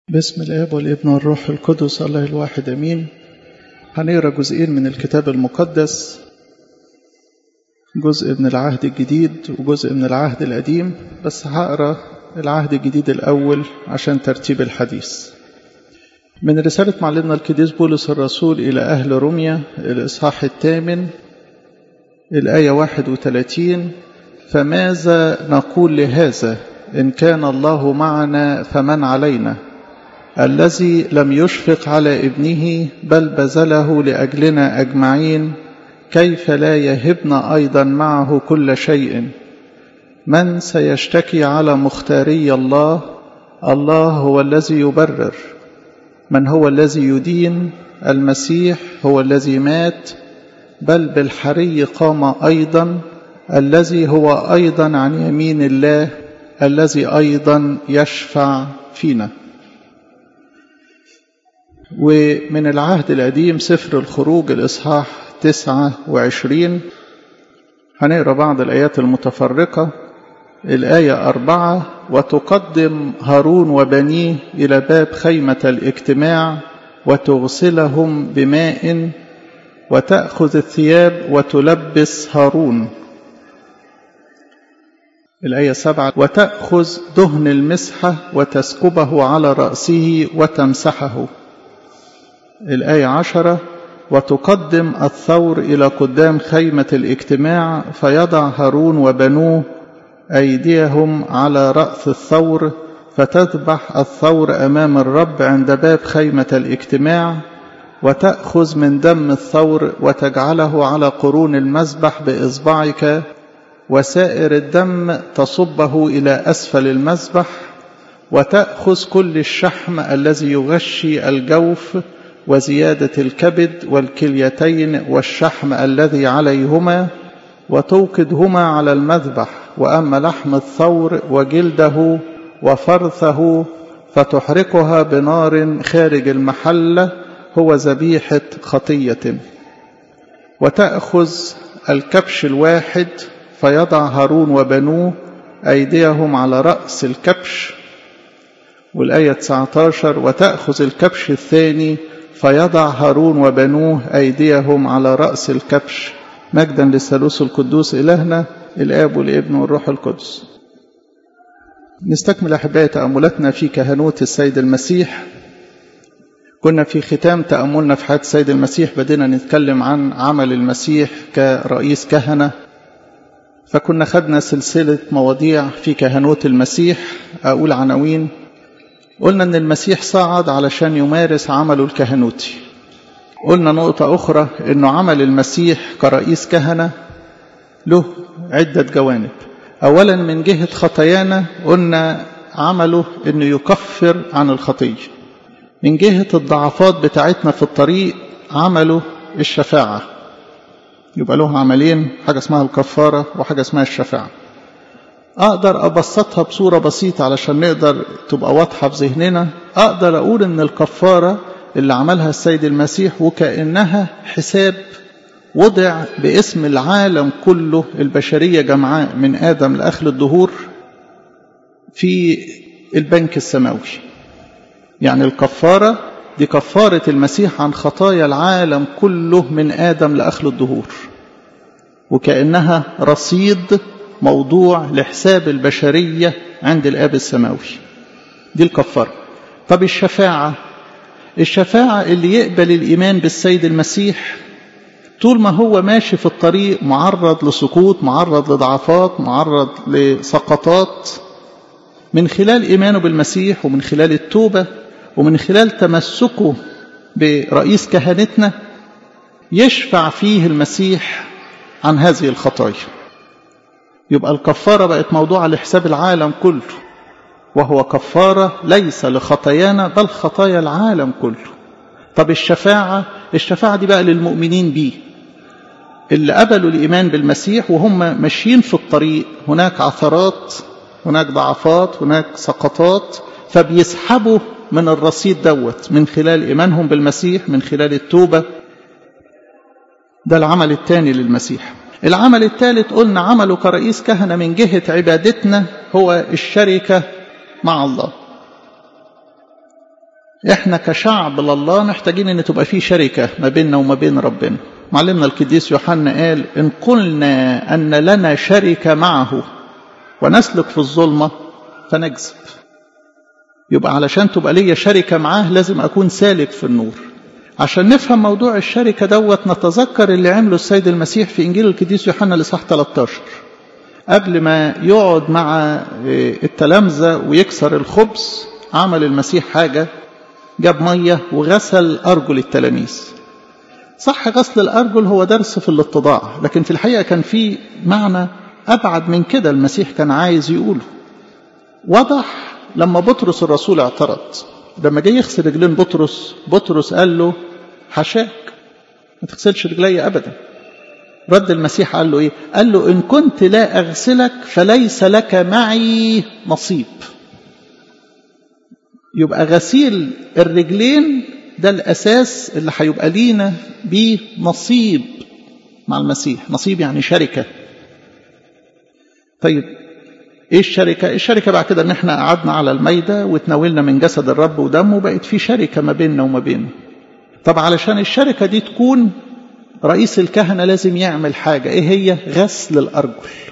باسم الاب والابن والروح القدس الله الواحد امين هنقرا جزئين من الكتاب المقدس جزء من العهد الجديد وجزء من العهد القديم بس هقرا العهد الجديد الاول عشان ترتيب الحديث من رسالة معلمنا القديس بولس الرسول إلى أهل روميا الإصحاح الثامن الآية 31 فماذا نقول لهذا إن كان الله معنا فمن علينا الذي لم يشفق على ابنه بل بذله لأجلنا أجمعين كيف لا يهبنا أيضا معه كل شيء من سيشتكي على مختاري الله الله هو الذي يبرر من هو الذي يدين المسيح هو الذي مات بل بالحري قام أيضا الذي هو أيضا عن يمين الله الذي أيضا يشفع فينا ومن العهد القديم سفر الخروج الإصحاح 29 هنقرأ بعض الآيات المتفرقة الآية أربعة وتقدم هارون وبنيه إلى باب خيمة الاجتماع وتغسلهم بماء وتأخذ الثياب وتلبس هارون الآية سبعة وتأخذ دهن المسحة وتسكبه على رأسه وتمسحه الآية عشرة وتقدم الثور إلى قدام خيمة الاجتماع فيضع هارون وبنوه أيديهم على رأس الثور فتذبح الثور أمام الرب عند باب خيمة الاجتماع وتأخذ من دم الثور وتجعله على قرون المذبح بإصبعك وسائر الدم تصبه إلى أسفل المذبح وتأخذ كل الشحم الذي يغشي الجوف وزيادة الكبد والكليتين والشحم الذي عليهما وتوقدهما على المذبح وأما لحم الثور وجلده وفرثه فتحرقها بنار خارج المحلة هو ذبيحة خطية وتأخذ الكبش الواحد فيضع هارون وبنوه أيديهم على رأس الكبش والآية 19 وتأخذ الكبش الثاني فيضع هارون وبنوه أيديهم على رأس الكبش مجدا للثالوث القدوس إلهنا الآب والابن والروح القدس نستكمل أحبائي تأملاتنا في كهنوت السيد المسيح كنا في ختام تأملنا في حياة السيد المسيح بدينا نتكلم عن عمل المسيح كرئيس كهنة فكنا خدنا سلسلة مواضيع في كهنوت المسيح أقول عناوين قلنا أن المسيح صعد علشان يمارس عمله الكهنوتي قلنا نقطة أخرى أنه عمل المسيح كرئيس كهنة له عدة جوانب أولا من جهة خطايانا قلنا عمله أنه يكفر عن الخطية من جهة الضعفات بتاعتنا في الطريق عمله الشفاعة يبقى له عملين حاجة اسمها الكفارة وحاجة اسمها الشفاعة أقدر أبسطها بصورة بسيطة علشان نقدر تبقى واضحة في ذهننا أقدر أقول إن الكفارة اللي عملها السيد المسيح وكأنها حساب وضع باسم العالم كله البشرية جمعاء من آدم لآخر الدهور في البنك السماوي يعني الكفارة دي كفارة المسيح عن خطايا العالم كله من آدم لآخر الدهور وكأنها رصيد موضوع لحساب البشرية عند الآب السماوي دي الكفارة طب الشفاعة الشفاعة اللي يقبل الإيمان بالسيد المسيح طول ما هو ماشي في الطريق معرض لسقوط معرض لضعفات معرض لسقطات من خلال إيمانه بالمسيح ومن خلال التوبة ومن خلال تمسكه برئيس كهنتنا يشفع فيه المسيح عن هذه الخطايا يبقى الكفارة بقت موضوع لحساب العالم كله وهو كفارة ليس لخطايانا بل خطايا العالم كله طب الشفاعة الشفاعة دي بقى للمؤمنين بيه اللي قبلوا الإيمان بالمسيح وهم ماشيين في الطريق هناك عثرات هناك ضعفات هناك سقطات فبيسحبوا من الرصيد دوت من خلال إيمانهم بالمسيح من خلال التوبة ده العمل الثاني للمسيح العمل الثالث قلنا عمله كرئيس كهنة من جهة عبادتنا هو الشركة مع الله احنا كشعب لله محتاجين ان تبقى في شركة ما بيننا وما بين ربنا معلمنا القديس يوحنا قال ان قلنا ان لنا شركة معه ونسلك في الظلمة فنكذب يبقى علشان تبقى ليا شركة معاه لازم أكون سالك في النور عشان نفهم موضوع الشركة دوت نتذكر اللي عمله السيد المسيح في إنجيل القديس يوحنا لصح 13 قبل ما يقعد مع التلامذة ويكسر الخبز عمل المسيح حاجة جاب مية وغسل أرجل التلاميذ صح غسل الأرجل هو درس في الاتضاع لكن في الحقيقة كان في معنى أبعد من كده المسيح كان عايز يقوله وضح لما بطرس الرسول اعترض لما جه يغسل رجلين بطرس بطرس قال له حشاك ما تغسلش رجلي ابدا رد المسيح قال له ايه قال له ان كنت لا اغسلك فليس لك معي نصيب يبقى غسيل الرجلين ده الاساس اللي هيبقى لينا بيه نصيب مع المسيح نصيب يعني شركه طيب ايه الشركة؟ الشركة بعد كده ان احنا قعدنا على الميدة وتناولنا من جسد الرب ودمه وبقت في شركة ما بيننا وما بينه. طب علشان الشركة دي تكون رئيس الكهنة لازم يعمل حاجة ايه هي؟ غسل الأرجل.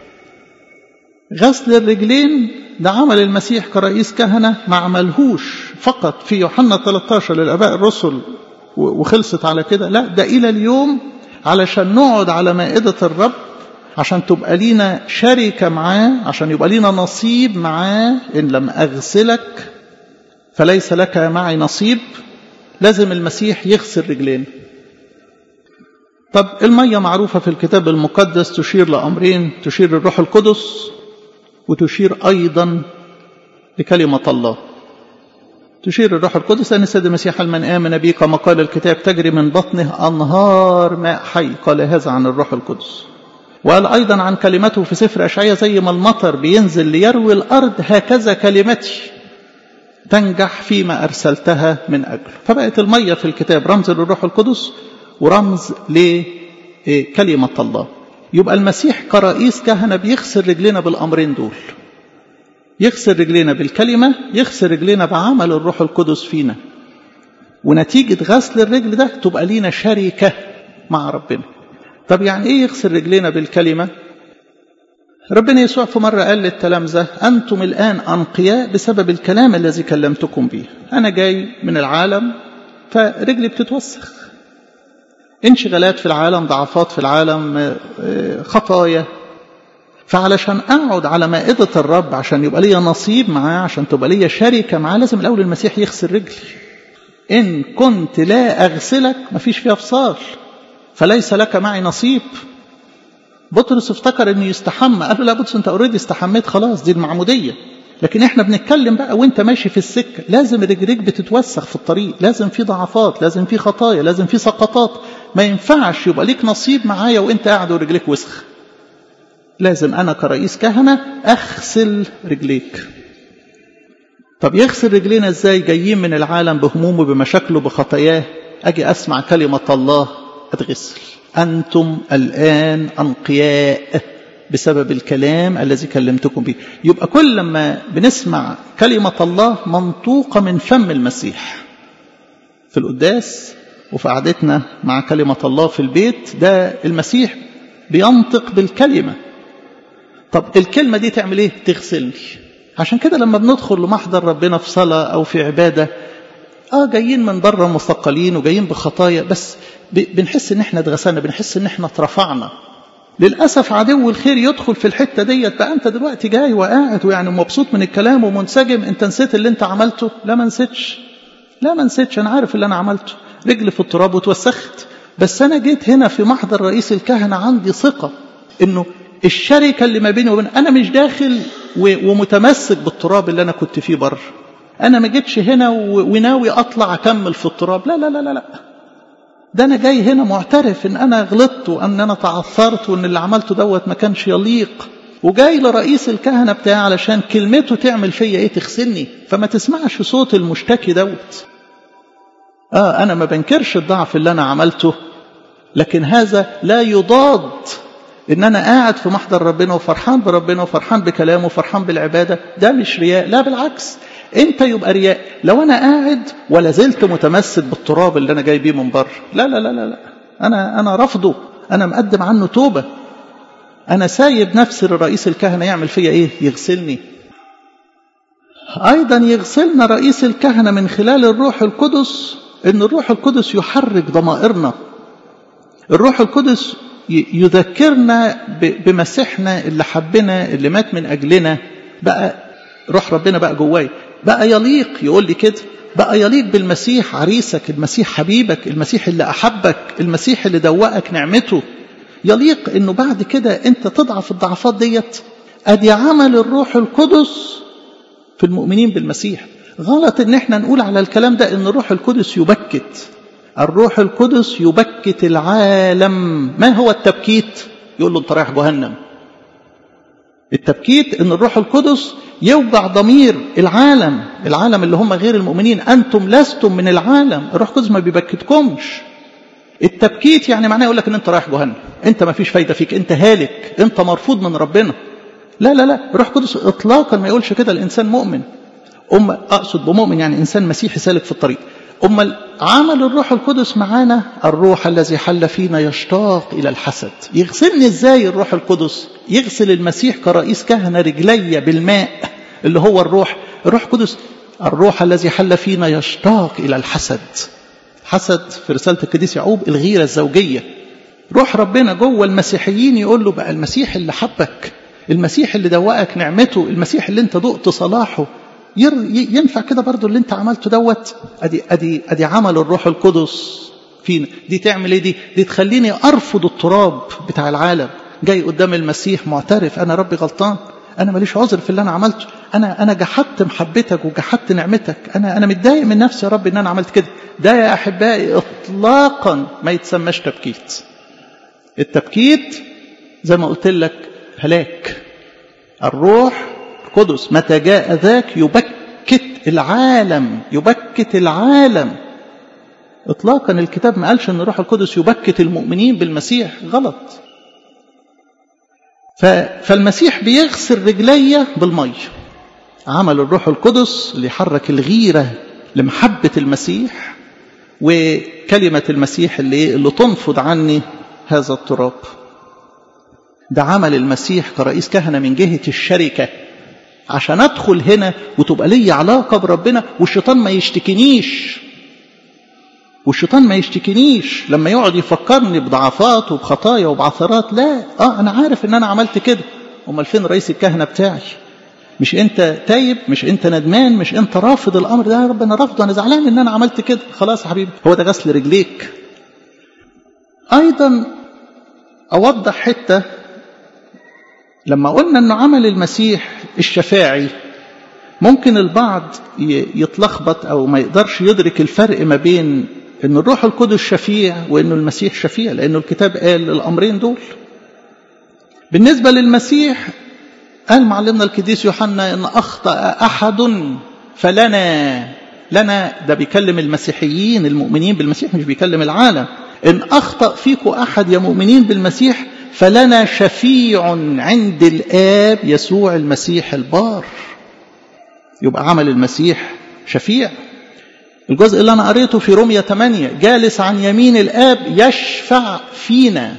غسل الرجلين ده عمل المسيح كرئيس كهنة ما عملهوش فقط في يوحنا 13 للآباء الرسل وخلصت على كده لا ده إلى اليوم علشان نقعد على مائدة الرب عشان تبقى لينا شركة معاه عشان يبقى لينا نصيب معاه إن لم أغسلك فليس لك معي نصيب لازم المسيح يغسل رجلين طب المية معروفة في الكتاب المقدس تشير لأمرين تشير للروح القدس وتشير أيضا لكلمة الله تشير الروح القدس أن السيد المسيح من آمن بي كما قال الكتاب تجري من بطنه أنهار ماء حي قال هذا عن الروح القدس وقال أيضا عن كلمته في سفر أشعية زي ما المطر بينزل ليروي الأرض هكذا كلمتي تنجح فيما أرسلتها من أجله فبقت المية في الكتاب رمز للروح القدس ورمز لكلمة الله يبقى المسيح كرئيس كهنة بيغسل رجلنا بالأمرين دول يغسل رجلنا بالكلمة يغسل رجلنا بعمل الروح القدس فينا ونتيجة غسل الرجل ده تبقى لينا شركة مع ربنا طب يعني ايه يغسل رجلينا بالكلمة ربنا يسوع في مرة قال للتلامذة أنتم الآن أنقياء بسبب الكلام الذي كلمتكم به أنا جاي من العالم فرجلي بتتوسخ انشغالات في العالم ضعفات في العالم خطايا فعلشان أقعد على مائدة الرب عشان يبقى لي نصيب معاه عشان تبقى لي شركة معاه لازم الأول المسيح يغسل رجلي إن كنت لا أغسلك مفيش فيها فصال فليس لك معي نصيب بطرس افتكر انه يستحمى قال له لا بطرس انت اوريدي استحميت خلاص دي المعموديه لكن احنا بنتكلم بقى وانت ماشي في السكه لازم رجليك بتتوسخ في الطريق لازم في ضعفات لازم في خطايا لازم في سقطات ما ينفعش يبقى ليك نصيب معايا وانت قاعد ورجليك وسخ لازم انا كرئيس كهنه اغسل رجليك طب يغسل رجلينا ازاي جايين من العالم بهمومه بمشاكله بخطاياه اجي اسمع كلمه الله اتغسل أنتم الآن أنقياء بسبب الكلام الذي كلمتكم به يبقى كل ما بنسمع كلمة الله منطوقة من فم المسيح في القداس وفي قعدتنا مع كلمة الله في البيت ده المسيح بينطق بالكلمة طب الكلمة دي تعمل ايه تغسلني عشان كده لما بندخل لمحضر ربنا في صلاة أو في عبادة اه جايين من بره مثقلين وجايين بخطايا بس بنحس ان احنا اتغسلنا بنحس ان احنا اترفعنا للاسف عدو الخير يدخل في الحته ديت بقى انت دلوقتي جاي وقاعد ويعني مبسوط من الكلام ومنسجم انت نسيت اللي انت عملته لا ما نسيتش لا ما نسيتش انا عارف اللي انا عملته رجلي في التراب واتوسخت بس انا جيت هنا في محضر رئيس الكهنه عندي ثقه انه الشركه اللي ما بيني وبين انا مش داخل ومتمسك بالتراب اللي انا كنت فيه بره انا ما جيتش هنا وناوي اطلع اكمل في التراب لا لا لا لا, لا. ده انا جاي هنا معترف ان انا غلطت وان انا تعثرت وان اللي عملته دوت ما كانش يليق وجاي لرئيس الكهنة بتاعي علشان كلمته تعمل فيا ايه تغسلني فما تسمعش صوت المشتكي دوت اه انا ما بنكرش الضعف اللي انا عملته لكن هذا لا يضاد ان انا قاعد في محضر ربنا وفرحان بربنا وفرحان بكلامه وفرحان بالعباده ده مش رياء لا بالعكس انت يبقى رياء لو انا قاعد ولا زلت متمسك بالتراب اللي انا جاي بيه من بره لا لا لا لا لا انا انا رافضه انا مقدم عنه توبه انا سايب نفسي لرئيس الكهنه يعمل فيا ايه يغسلني ايضا يغسلنا رئيس الكهنه من خلال الروح القدس ان الروح القدس يحرك ضمائرنا الروح القدس يذكرنا بمسيحنا اللي حبنا اللي مات من اجلنا بقى روح ربنا بقى جواي بقى يليق يقول لي كده بقى يليق بالمسيح عريسك المسيح حبيبك المسيح اللي احبك المسيح اللي دوقك نعمته يليق انه بعد كده انت تضعف الضعفات ديت ادي عمل الروح القدس في المؤمنين بالمسيح غلط ان احنا نقول على الكلام ده ان الروح القدس يبكت الروح القدس يبكت العالم ما هو التبكيت يقول له انت رايح جهنم التبكيت ان الروح القدس يوجع ضمير العالم العالم اللي هم غير المؤمنين انتم لستم من العالم الروح القدس ما بيبكتكمش التبكيت يعني معناه يقول لك ان انت رايح جهنم انت ما فيش فايده فيك انت هالك انت مرفوض من ربنا لا لا لا الروح القدس اطلاقا ما يقولش كده الانسان مؤمن أم اقصد بمؤمن يعني انسان مسيحي سالك في الطريق أما عمل الروح القدس معانا الروح الذي حل فينا يشتاق إلى الحسد يغسلني إزاي الروح القدس يغسل المسيح كرئيس كهنة رجلي بالماء اللي هو الروح الروح القدس الروح الذي حل فينا يشتاق إلى الحسد حسد في رسالة القديس يعقوب الغيرة الزوجية روح ربنا جوه المسيحيين يقول له بقى المسيح اللي حبك المسيح اللي دوقك نعمته المسيح اللي انت دقت صلاحه ينفع كده برضو اللي انت عملته دوت ادي ادي ادي عمل الروح القدس فينا دي تعمل ايه دي دي تخليني ارفض التراب بتاع العالم جاي قدام المسيح معترف انا ربي غلطان انا ماليش عذر في اللي انا عملته انا انا جحدت محبتك وجحدت نعمتك انا انا متضايق من نفسي يا رب ان انا عملت كده ده يا احبائي اطلاقا ما يتسماش تبكيت التبكيت زي ما قلت لك هلاك الروح القدس متى جاء ذاك يبكت العالم يبكت العالم اطلاقا الكتاب ما قالش ان الروح القدس يبكت المؤمنين بالمسيح غلط فالمسيح بيغسل رجلي بالميه عمل الروح القدس اللي يحرك الغيره لمحبه المسيح وكلمه المسيح اللي اللي تنفض عني هذا التراب ده عمل المسيح كرئيس كهنه من جهه الشركه عشان ادخل هنا وتبقى لي علاقه بربنا والشيطان ما يشتكينيش والشيطان ما يشتكينيش لما يقعد يفكرني بضعفات وبخطايا وبعثرات لا اه انا عارف ان انا عملت كده امال فين رئيس الكهنه بتاعي مش انت تايب مش انت ندمان مش انت رافض الامر ده يا رب انا رافضه انا زعلان ان انا عملت كده خلاص يا حبيبي هو ده غسل رجليك ايضا اوضح حته لما قلنا انه عمل المسيح الشفاعي ممكن البعض يتلخبط او ما يقدرش يدرك الفرق ما بين ان الروح القدس شفيع وانه المسيح شفيع لانه الكتاب قال الامرين دول بالنسبه للمسيح قال معلمنا القديس يوحنا ان اخطا احد فلنا لنا ده بيكلم المسيحيين المؤمنين بالمسيح مش بيكلم العالم ان اخطا فيكم احد يا مؤمنين بالمسيح فلنا شفيع عند الآب يسوع المسيح البار يبقى عمل المسيح شفيع الجزء اللي أنا قريته في رومية 8 جالس عن يمين الآب يشفع فينا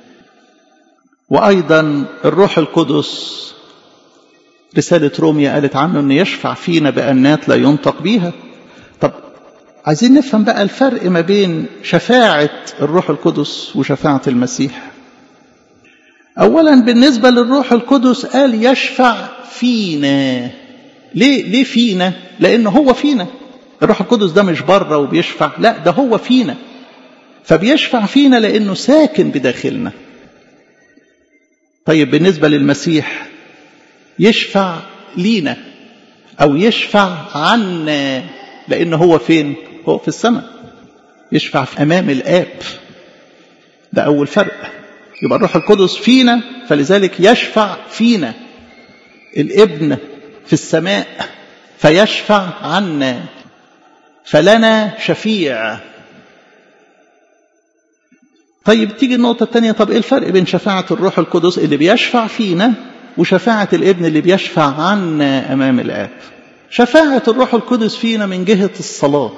وأيضا الروح القدس رسالة رومية قالت عنه أنه يشفع فينا بأنات لا ينطق بيها طب عايزين نفهم بقى الفرق ما بين شفاعة الروح القدس وشفاعة المسيح أولا بالنسبة للروح القدس قال يشفع فينا ليه ليه فينا لأنه هو فينا الروح القدس ده مش بره وبيشفع لا ده هو فينا فبيشفع فينا لأنه ساكن بداخلنا طيب بالنسبة للمسيح يشفع لينا أو يشفع عنا لأنه هو فين هو في السماء يشفع في أمام الآب ده أول فرق يبقى الروح القدس فينا فلذلك يشفع فينا الابن في السماء فيشفع عنا فلنا شفيع طيب تيجي النقطة الثانية طب ايه الفرق بين شفاعة الروح القدس اللي بيشفع فينا وشفاعة الابن اللي بيشفع عنا أمام الآب شفاعة الروح القدس فينا من جهة الصلاة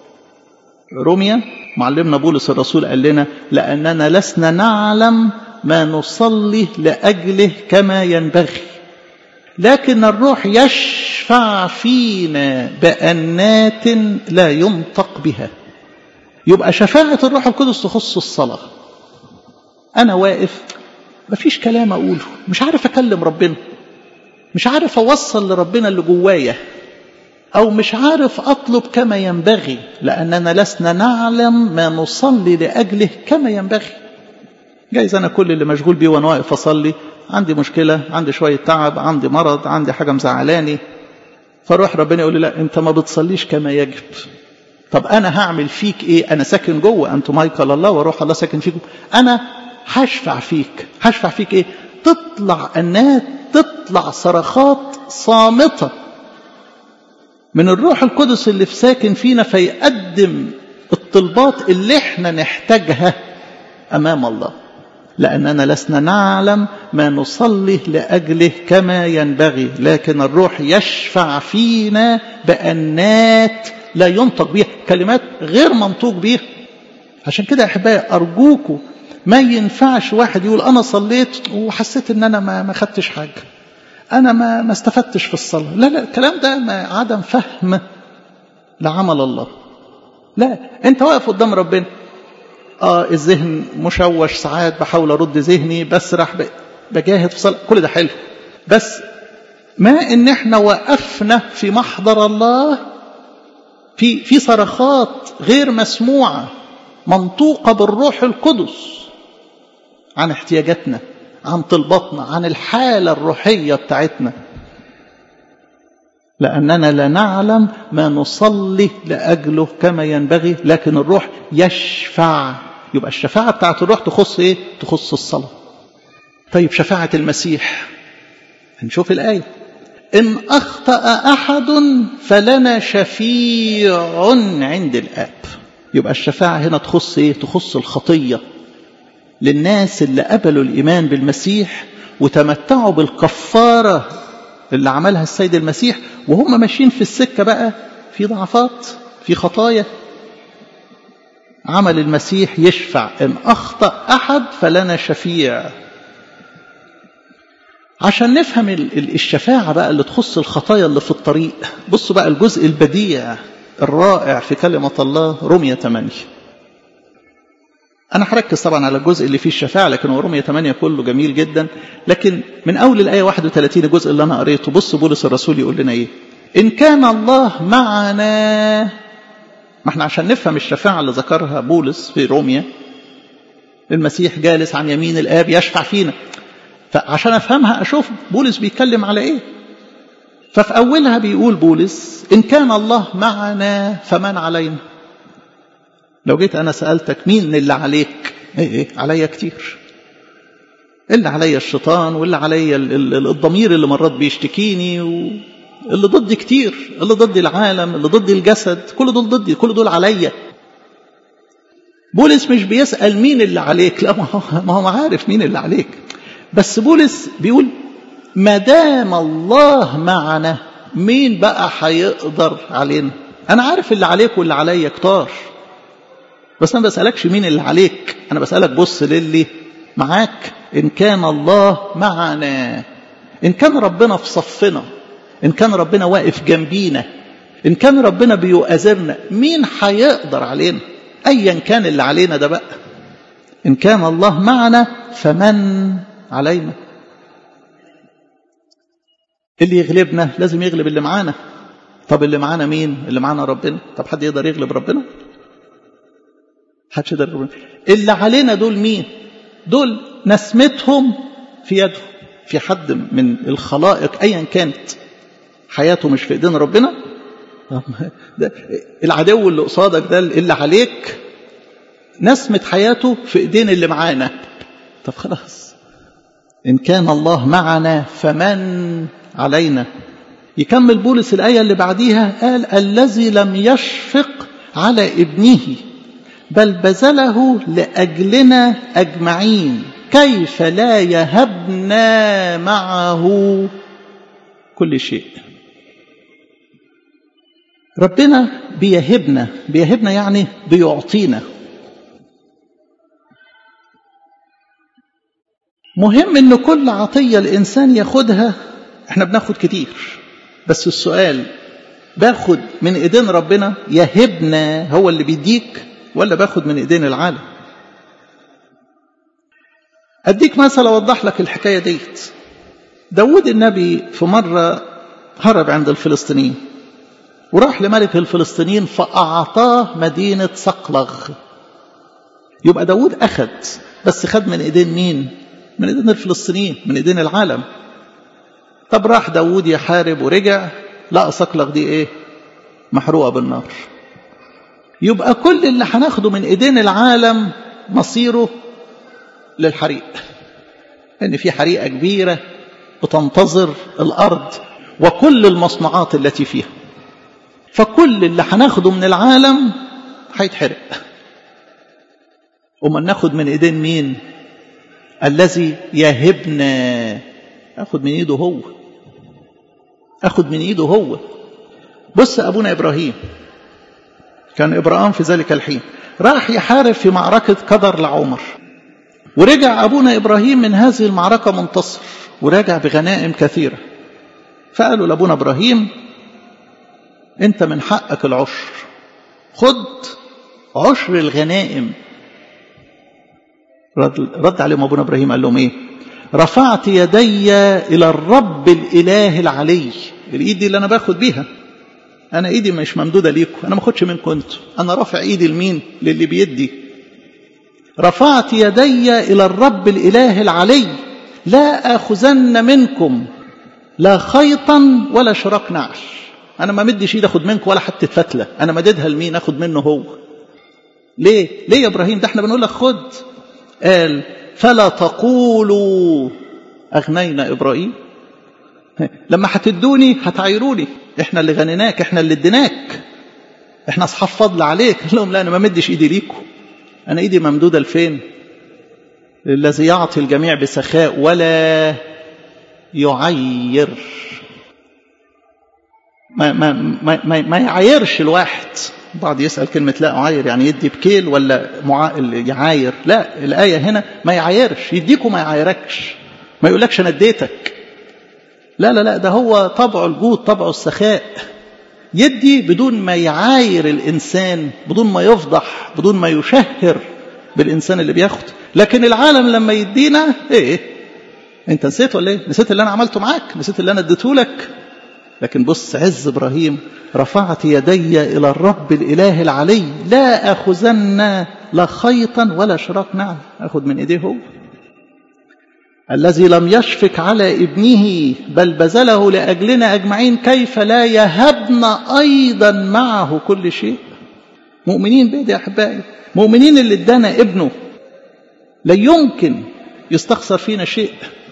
روميا معلمنا بولس الرسول قال لنا لأننا لسنا نعلم ما نصلي لأجله كما ينبغي لكن الروح يشفع فينا بأنات لا ينطق بها يبقى شفاعة الروح القدس تخص الصلاة أنا واقف مفيش كلام أقوله مش عارف أكلم ربنا مش عارف أوصل لربنا اللي جوايا أو مش عارف أطلب كما ينبغي لأننا لسنا نعلم ما نصلي لأجله كما ينبغي جايز أنا كل اللي مشغول بيه وأنا واقف أصلي عندي مشكلة عندي شوية تعب عندي مرض عندي حاجة مزعلاني فروح ربنا يقول لي لا أنت ما بتصليش كما يجب طب أنا هعمل فيك إيه أنا ساكن جوه أنتم مايكل الله وروح الله ساكن فيكم أنا هشفع فيك هشفع فيك إيه تطلع أنات تطلع صرخات صامتة من الروح القدس اللي في ساكن فينا فيقدم الطلبات اللي احنا نحتاجها أمام الله لأننا لسنا نعلم ما نصلي لأجله كما ينبغي لكن الروح يشفع فينا بأنات لا ينطق بها كلمات غير منطوق بها عشان كده يا أحبائي أرجوكم ما ينفعش واحد يقول أنا صليت وحسيت إن أنا ما ما خدتش حاجة أنا ما ما استفدتش في الصلاة لا لا الكلام ده ما عدم فهم لعمل الله لا أنت واقف قدام ربنا اه الذهن مشوش ساعات بحاول ارد ذهني بسرح بجاهد في صلاة كل ده حلو بس ما ان احنا وقفنا في محضر الله في في صرخات غير مسموعه منطوقه بالروح القدس عن احتياجاتنا عن طلباتنا عن الحاله الروحيه بتاعتنا لأننا لا نعلم ما نصلي لأجله كما ينبغي لكن الروح يشفع يبقى الشفاعة بتاعت الروح تخص إيه؟ تخص الصلاة طيب شفاعة المسيح هنشوف الآية إن أخطأ أحد فلنا شفيع عند الآب يبقى الشفاعة هنا تخص إيه؟ تخص الخطية للناس اللي قبلوا الإيمان بالمسيح وتمتعوا بالكفارة اللي عملها السيد المسيح وهم ماشيين في السكة بقى في ضعفات في خطايا عمل المسيح يشفع إن أخطأ أحد فلنا شفيع عشان نفهم الشفاعة بقى اللي تخص الخطايا اللي في الطريق بصوا بقى الجزء البديع الرائع في كلمة الله رمية 8 أنا هركز طبعا على الجزء اللي فيه الشفاعة لكن هو رمية 8 كله جميل جدا لكن من أول الآية 31 الجزء اللي أنا قريته بص بولس الرسول يقول لنا إيه إن كان الله معنا ما احنا عشان نفهم الشفاعة اللي ذكرها بولس في روميا المسيح جالس عن يمين الآب يشفع فينا فعشان أفهمها أشوف بولس بيتكلم على إيه ففي أولها بيقول بولس إن كان الله معنا فمن علينا لو جيت أنا سألتك مين اللي عليك إيه إيه عليا كتير اللي عليا الشيطان واللي عليا الضمير اللي مرات بيشتكيني و... اللي ضدي كتير اللي ضدي العالم اللي ضدي الجسد كل دول ضدي كل دول عليا بولس مش بيسأل مين اللي عليك لا ما هو, ما هو عارف مين اللي عليك بس بولس بيقول ما دام الله معنا مين بقى هيقدر علينا انا عارف اللي عليك واللي عليا كتار بس انا بسألكش مين اللي عليك انا بسألك بص للي معاك ان كان الله معنا ان كان ربنا في صفنا إن كان ربنا واقف جنبينا إن كان ربنا بيؤازرنا مين هيقدر علينا أيا كان اللي علينا ده بقى إن كان الله معنا فمن علينا اللي يغلبنا لازم يغلب اللي معانا طب اللي معانا مين اللي معانا ربنا طب حد يقدر يغلب ربنا حدش يقدر ربنا اللي علينا دول مين دول نسمتهم في يده في حد من الخلائق ايا كانت حياته مش في ايدين ربنا ده العدو اللي قصادك ده اللي عليك نسمة حياته في ايدين اللي معانا طب خلاص ان كان الله معنا فمن علينا يكمل بولس الآية اللي بعديها قال الذي لم يشفق على ابنه بل بذله لأجلنا أجمعين كيف لا يهبنا معه كل شيء ربنا بيهبنا بيهبنا يعني بيعطينا مهم ان كل عطية الانسان ياخدها احنا بناخد كتير بس السؤال باخد من ايدين ربنا يهبنا هو اللي بيديك ولا باخد من ايدين العالم اديك مثل اوضح لك الحكايه ديت داود النبي في مره هرب عند الفلسطينيين وراح لملك الفلسطينيين فاعطاه مدينه صقلغ يبقى داود اخد بس خد من ايدين مين من ايدين الفلسطينيين من ايدين العالم طب راح داود يحارب ورجع لقى صقلغ دي ايه محروقه بالنار يبقى كل اللي هناخده من ايدين العالم مصيره للحريق ان في حريقه كبيره بتنتظر الارض وكل المصنوعات التي فيها فكل اللي هناخده من العالم هيتحرق وما ناخد من ايدين مين الذي يهبنا اخد من ايده هو اخد من ايده هو بص ابونا ابراهيم كان ابراهيم في ذلك الحين راح يحارب في معركه قدر لعمر ورجع ابونا ابراهيم من هذه المعركه منتصر وراجع بغنائم كثيره فقالوا لابونا ابراهيم انت من حقك العشر خد عشر الغنائم رد, رد عليهم ابونا ابراهيم قال لهم ايه رفعت يدي الى الرب الاله العلي الايد دي اللي انا باخد بيها انا ايدي مش ممدوده ليكم انا ما اخدش منكم انتوا انا رافع ايدي لمين للي بيدي رفعت يدي الى الرب الاله العلي لا اخذن منكم لا خيطا ولا شراك نعش انا ما مدش ايدي اخد منكم ولا حتى فتله انا مددها لمين اخد منه هو ليه ليه يا ابراهيم ده احنا بنقول لك خد قال فلا تقولوا اغنينا ابراهيم لما هتدوني هتعايروني احنا اللي غنيناك احنا اللي اديناك احنا اصحاب فضل عليك قال لهم لا انا ما مدش ايدي ليكم انا ايدي ممدوده لفين الذي يعطي الجميع بسخاء ولا يعير ما, ما, ما, ما, ما يعايرش الواحد بعض يسأل كلمة لا أعاير يعني يدي بكيل ولا معا... يعاير لا الآية هنا ما يعايرش يديك وما يعايركش ما يقولكش أنا اديتك لا لا لا ده هو طبعه الجود طبعه السخاء يدي بدون ما يعاير الإنسان بدون ما يفضح بدون ما يشهر بالإنسان اللي بياخد لكن العالم لما يدينا إيه أنت نسيت ولا إيه نسيت اللي أنا عملته معاك نسيت اللي أنا اديته لك لكن بص عز إبراهيم رفعت يدي إلى الرب الإله العلي لا أخذن لا خيطا ولا شراك نعم أخذ من إيديه هو الذي لم يشفق على ابنه بل بذله لأجلنا أجمعين كيف لا يهبنا أيضا معه كل شيء مؤمنين بيه يا أحبائي مؤمنين اللي ادانا ابنه لا يمكن يستخسر فينا شيء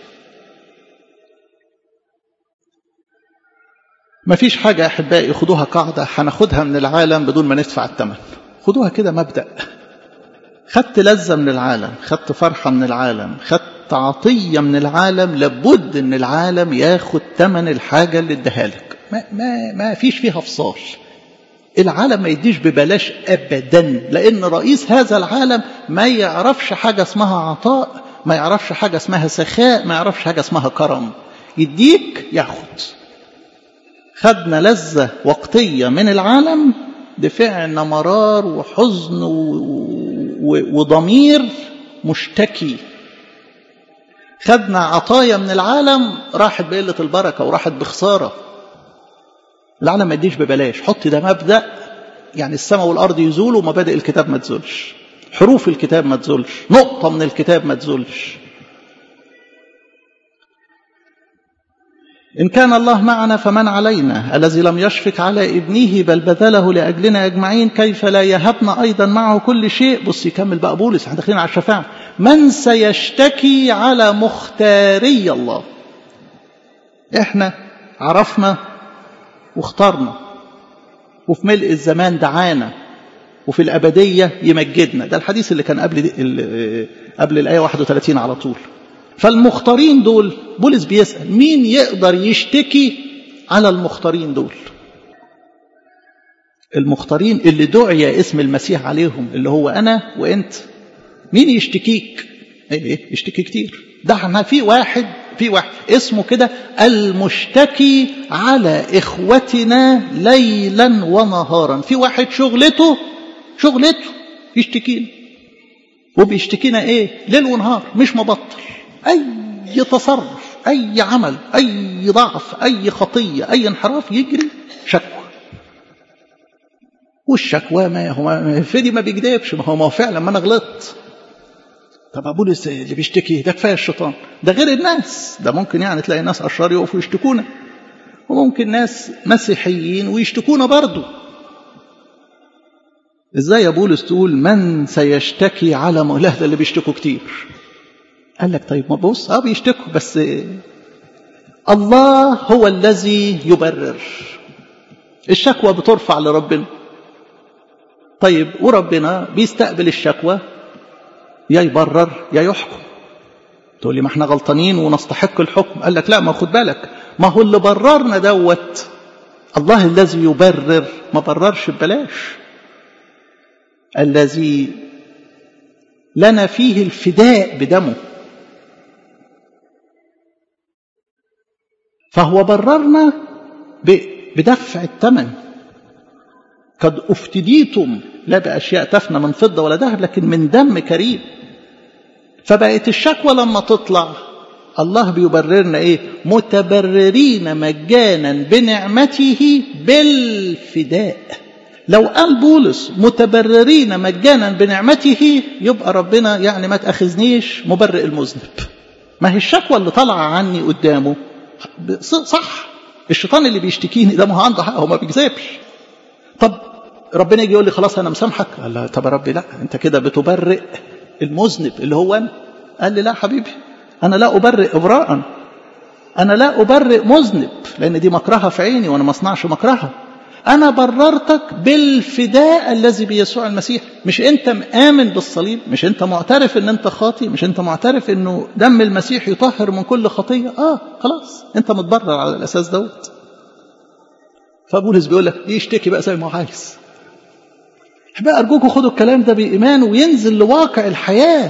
ما فيش حاجة يا أحبائي خدوها قاعدة هناخدها من العالم بدون ما ندفع الثمن خدوها كده مبدأ خدت لذة من العالم خدت فرحة من العالم خدت عطية من العالم لابد ان العالم ياخد ثمن الحاجة اللي اداها لك ما, ما, ما فيش فيها فصال العالم ما يديش ببلاش ابدا لان رئيس هذا العالم ما يعرفش حاجة اسمها عطاء ما يعرفش حاجة اسمها سخاء ما يعرفش حاجة اسمها كرم يديك ياخد خدنا لذة وقتية من العالم دفعنا مرار وحزن وضمير مشتكي خدنا عطايا من العالم راحت بقلة البركة وراحت بخسارة العالم ما يديش ببلاش حط ده مبدأ يعني السماء والأرض يزولوا ومبادئ الكتاب ما تزولش حروف الكتاب ما تزولش نقطة من الكتاب ما تزولش إن كان الله معنا فمن علينا الذي لم يشفق على ابنه بل بذله لأجلنا أجمعين كيف لا يهبنا أيضا معه كل شيء بص يكمل بقى بولس احنا داخلين على الشفاعة من سيشتكي على مختاري الله احنا عرفنا واخترنا وفي ملء الزمان دعانا وفي الأبدية يمجدنا ده الحديث اللي كان قبل قبل الآية 31 على طول فالمختارين دول بولس بيسأل مين يقدر يشتكي على المختارين دول المختارين اللي دعي اسم المسيح عليهم اللي هو أنا وأنت مين يشتكيك ايه يشتكي كتير ده احنا في واحد في واحد اسمه كده المشتكي على اخوتنا ليلا ونهارا في واحد شغلته شغلته يشتكينا وبيشتكينا ايه ليل ونهار مش مبطل اي تصرف اي عمل اي ضعف اي خطيه اي انحراف يجري شكوى والشكوى ما هو فدي ما بيكذبش ما هو ما هو فعلا ما انا غلطت طب ابو اللي بيشتكي ده كفايه الشيطان ده غير الناس ده ممكن يعني تلاقي ناس اشرار يقفوا يشتكونا وممكن ناس مسيحيين ويشتكونا برضه ازاي يا بولس تقول من سيشتكي على مولاه ده اللي بيشتكوا كتير قال لك طيب ما بص اه بيشتكوا بس الله هو الذي يبرر الشكوى بترفع لربنا طيب وربنا بيستقبل الشكوى يا يبرر يا يحكم تقول لي ما احنا غلطانين ونستحق الحكم قال لك لا ما خد بالك ما هو اللي بررنا دوت الله الذي يبرر ما بررش ببلاش الذي لنا فيه الفداء بدمه فهو بررنا بدفع الثمن قد افتديتم لا باشياء تفنى من فضه ولا ذهب لكن من دم كريم فبقت الشكوى لما تطلع الله بيبررنا ايه متبررين مجانا بنعمته بالفداء لو قال بولس متبررين مجانا بنعمته يبقى ربنا يعني ما تاخذنيش مبرئ المذنب ما هي الشكوى اللي طالعه عني قدامه صح الشيطان اللي بيشتكيني ده ما هو عنده حق هو ما بيكذبش طب ربنا يجي يقول لي خلاص انا مسامحك قال لا طب يا ربي لا انت كده بتبرئ المذنب اللي هو انا قال لي لا حبيبي انا لا ابرئ ابراء انا لا ابرئ مذنب لان دي مكرهه في عيني وانا ما اصنعش مكرهه انا بررتك بالفداء الذي بيسوع المسيح مش انت مآمن بالصليب مش انت معترف ان انت خاطي مش انت معترف انه دم المسيح يطهر من كل خطيه اه خلاص انت متبرر على الاساس دوت فبولس بيقول لك يشتكي بقى زي ما هو عايز بقى ارجوكم خدوا الكلام ده بايمان وينزل لواقع الحياه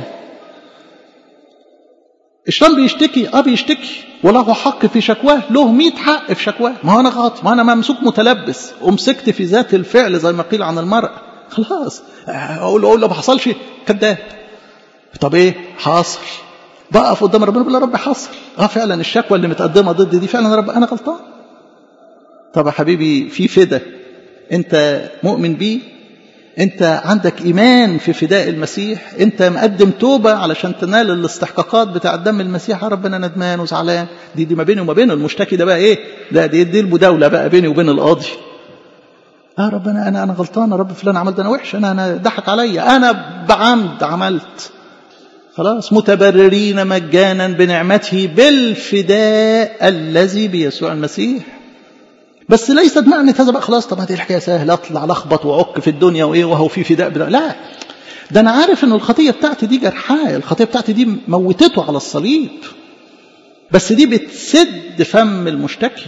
الشيطان بيشتكي اه بيشتكي وله حق في شكواه له 100 حق في شكواه ما هو انا غلط ما انا ممسوك متلبس ومسكت في ذات الفعل زي ما قيل عن المرء خلاص اقول له اقول له ما حصلش كذاب طب ايه حاصل بقف قدام ربنا بقول يا رب حصل اه فعلا الشكوى اللي متقدمه ضد دي فعلا يا رب انا غلطان طب يا حبيبي في فدا انت مؤمن بيه انت عندك ايمان في فداء المسيح انت مقدم توبه علشان تنال الاستحقاقات بتاع دم المسيح يا رب انا ندمان وزعلان دي دي ما بيني وما بينه المشتكي ده بقى ايه ده دي, دي المداوله بقى بيني وبين القاضي اه رب انا انا انا غلطان يا رب فلان عمل ده انا وحش انا انا ضحك عليا انا بعمد عملت خلاص متبررين مجانا بنعمته بالفداء الذي بيسوع المسيح بس ليست معنى هذا بقى خلاص طب هذه الحكايه سهله اطلع لخبط واعك في الدنيا وايه وهو في فداء بدأ. لا ده انا عارف ان الخطيه بتاعتي دي جرحاه الخطيه بتاعتي دي موتته على الصليب بس دي بتسد فم المشتكي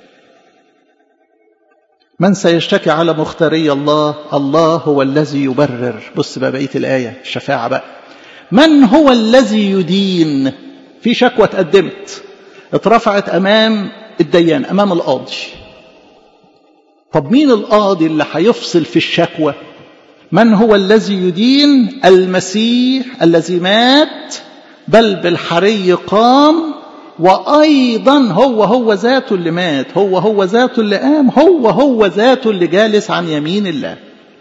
من سيشتكي على مختاري الله الله هو الذي يبرر بص بقى بقيه الايه الشفاعه بقى من هو الذي يدين في شكوى اتقدمت اترفعت امام الديان امام القاضي طب مين القاضي اللي هيفصل في الشكوى من هو الذي يدين المسيح الذي مات بل بالحري قام وايضا هو هو ذاته اللي مات هو هو ذاته اللي قام هو هو ذاته اللي جالس عن يمين الله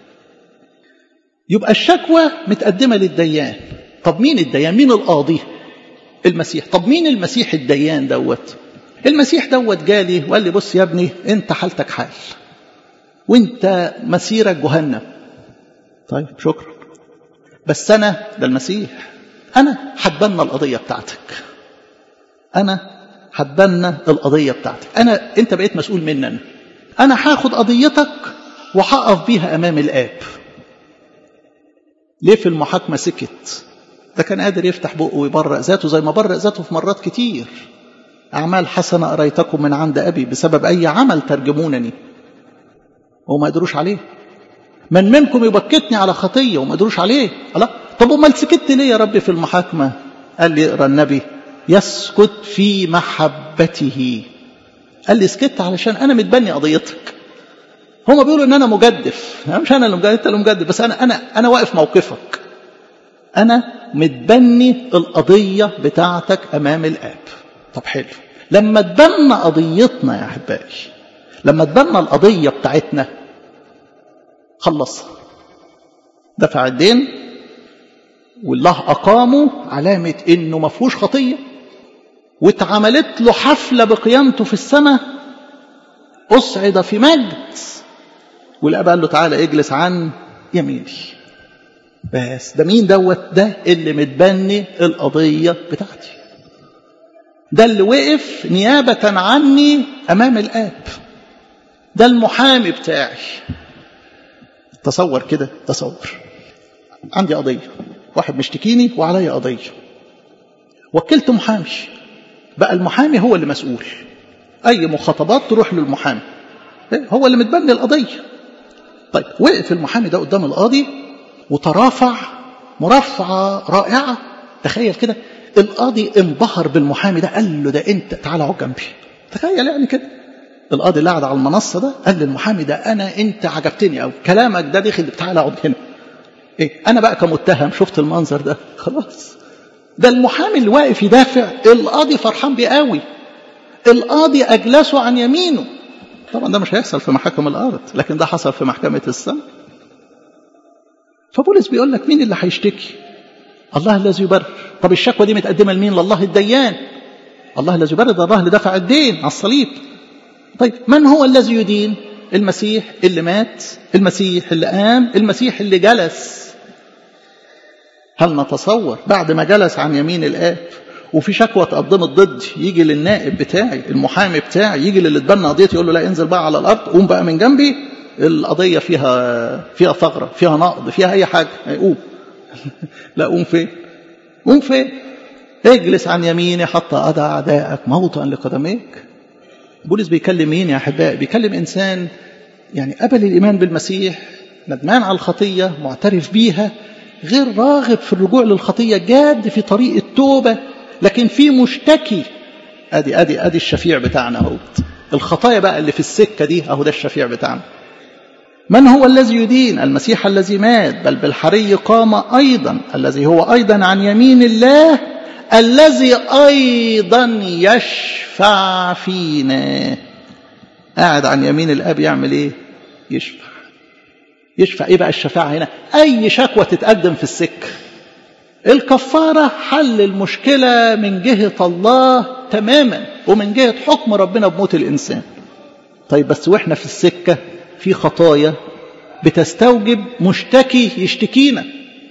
يبقى الشكوى متقدمه للديان طب مين الديان مين القاضي المسيح طب مين المسيح الديان دوت المسيح دوت جالي وقال لي بص يا ابني انت حالتك حال وانت مسيرك جهنم طيب شكرا بس انا ده المسيح انا هتبنى القضيه بتاعتك انا هتبنى القضيه بتاعتك انا انت بقيت مسؤول مني انا انا هاخد قضيتك وهقف بيها امام الاب ليه في المحاكمة سكت ده كان قادر يفتح بقه ويبرأ ذاته زي ما برأ ذاته في مرات كتير أعمال حسنة أريتكم من عند أبي بسبب أي عمل ترجمونني وما قدروش عليه من منكم يبكتني على خطية وما قدروش عليه الله طب امال سكت ليه يا رب في المحاكمة قال لي اقرا النبي يسكت في محبته قال لي سكت علشان انا متبني قضيتك هما بيقولوا ان انا مجدف مش انا اللي مجدف انت اللي مجدف بس انا انا انا واقف موقفك انا متبني القضيه بتاعتك امام الاب طب حلو لما تبنى قضيتنا يا احبائي لما تبنى القضيه بتاعتنا خلصها دفع الدين والله اقامه علامه انه ما فيهوش خطيه واتعملت له حفله بقيامته في السماء اصعد في مجد والاب قال له تعالى اجلس عن يميني بس ده مين دوت ده اللي متبني القضيه بتاعتي ده اللي وقف نيابه عني امام الاب ده المحامي بتاعي تصور كده تصور عندي قضيه واحد مشتكيني وعليا قضيه وكلت محامي بقى المحامي هو اللي مسؤول اي مخاطبات تروح للمحامي هو اللي متبني القضيه طيب وقف المحامي ده قدام القاضي وترافع مرافعه رائعه تخيل كده القاضي انبهر بالمحامي ده قال له ده انت تعالى اقعد جنبي تخيل يعني كده القاضي اللي قاعد على المنصه ده قال للمحامي ده انا انت عجبتني قوي كلامك ده دخل تعالى اقعد هنا ايه انا بقى كمتهم شفت المنظر ده خلاص ده المحامي اللي واقف يدافع القاضي فرحان بيه قوي القاضي اجلسه عن يمينه طبعا ده مش هيحصل في محاكم الارض لكن ده حصل في محكمه السماء فبولس بيقول لك مين اللي هيشتكي الله الذي يبرر طب الشكوى دي متقدمه لمين لله الديان الله الذي يبرر ده الله اللي دفع الدين على الصليب طيب من هو الذي يدين المسيح اللي مات المسيح اللي قام المسيح اللي جلس هل نتصور بعد ما جلس عن يمين الآب وفي شكوى اتقدمت ضدي يجي للنائب بتاعي المحامي بتاعي يجي للي اتبنى قضيتي يقول له لا انزل بقى على الارض قوم بقى من جنبي القضيه فيها فيها ثغره فيها نقض فيها اي حاجه قوم لا قوم فين قوم فين اجلس عن يميني حتى اضع اعدائك موطئا لقدميك بولس بيكلم مين يا احبائي بيكلم انسان يعني قبل الايمان بالمسيح ندمان على الخطيه معترف بيها غير راغب في الرجوع للخطيه جاد في طريق التوبه لكن في مشتكي ادي ادي ادي الشفيع بتاعنا اهو الخطايا بقى اللي في السكه دي اهو ده الشفيع بتاعنا من هو الذي يدين المسيح الذي مات بل بالحري قام ايضا الذي هو ايضا عن يمين الله الذي ايضا يشفع فينا قاعد عن يمين الاب يعمل ايه يشفع يشفع ايه بقى الشفاعه هنا اي شكوى تتقدم في السكه الكفاره حل المشكله من جهه الله تماما ومن جهه حكم ربنا بموت الانسان طيب بس واحنا في السكه في خطايا بتستوجب مشتكي يشتكينا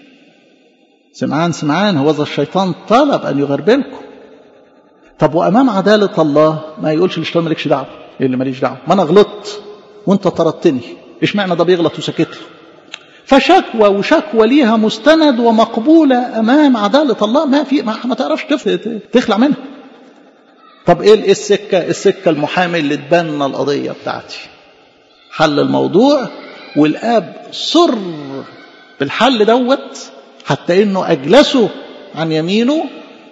سمعان سمعان هو ذا الشيطان طلب ان يغربلكم طب وامام عداله الله ما يقولش للشيطان مالكش دعوه ايه اللي ماليش دعوه ما انا غلطت وانت طردتني اشمعنى ده بيغلط وسكت له فشكوى وشكوى ليها مستند ومقبوله امام عداله الله ما في ما, ما تعرفش تخلع منها طب ايه السكه السكه المحامي اللي اتبنى القضيه بتاعتي حل الموضوع والاب صر بالحل دوت حتى انه اجلسه عن يمينه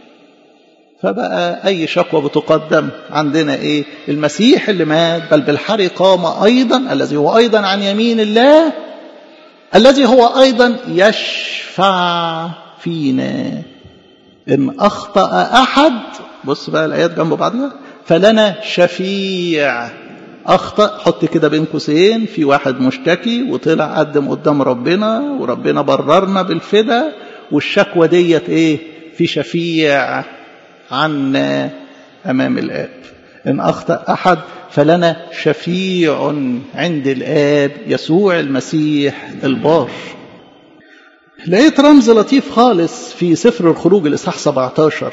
فبقى اي شكوى بتقدم عندنا ايه المسيح اللي مات بل بالحري قام ايضا الذي هو ايضا عن يمين الله الذي هو ايضا يشفع فينا ان اخطا احد بص بقى الايات جنب بعضها فلنا شفيع اخطا حط كده بين قوسين في واحد مشتكي وطلع قدم قدام ربنا وربنا بررنا بالفدا والشكوى ديت ايه في شفيع عنا امام الاب ان اخطا احد فلنا شفيع عند الاب يسوع المسيح البار لقيت رمز لطيف خالص في سفر الخروج الاصحاح 17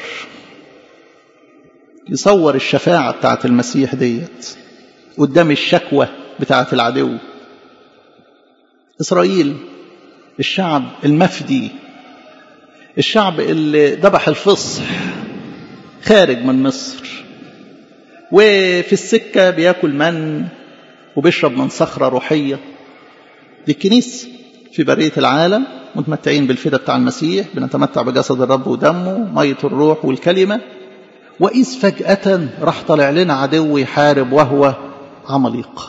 يصور الشفاعه بتاعت المسيح ديت قدام الشكوى بتاعت العدو إسرائيل الشعب المفدي الشعب اللي ذبح الفصح خارج من مصر وفي السكة بياكل من وبيشرب من صخرة روحية دي الكنيسة في برية العالم متمتعين بالفداء بتاع المسيح بنتمتع بجسد الرب ودمه مية الروح والكلمة وإذ فجأة راح طالع لنا عدو يحارب وهو عمليق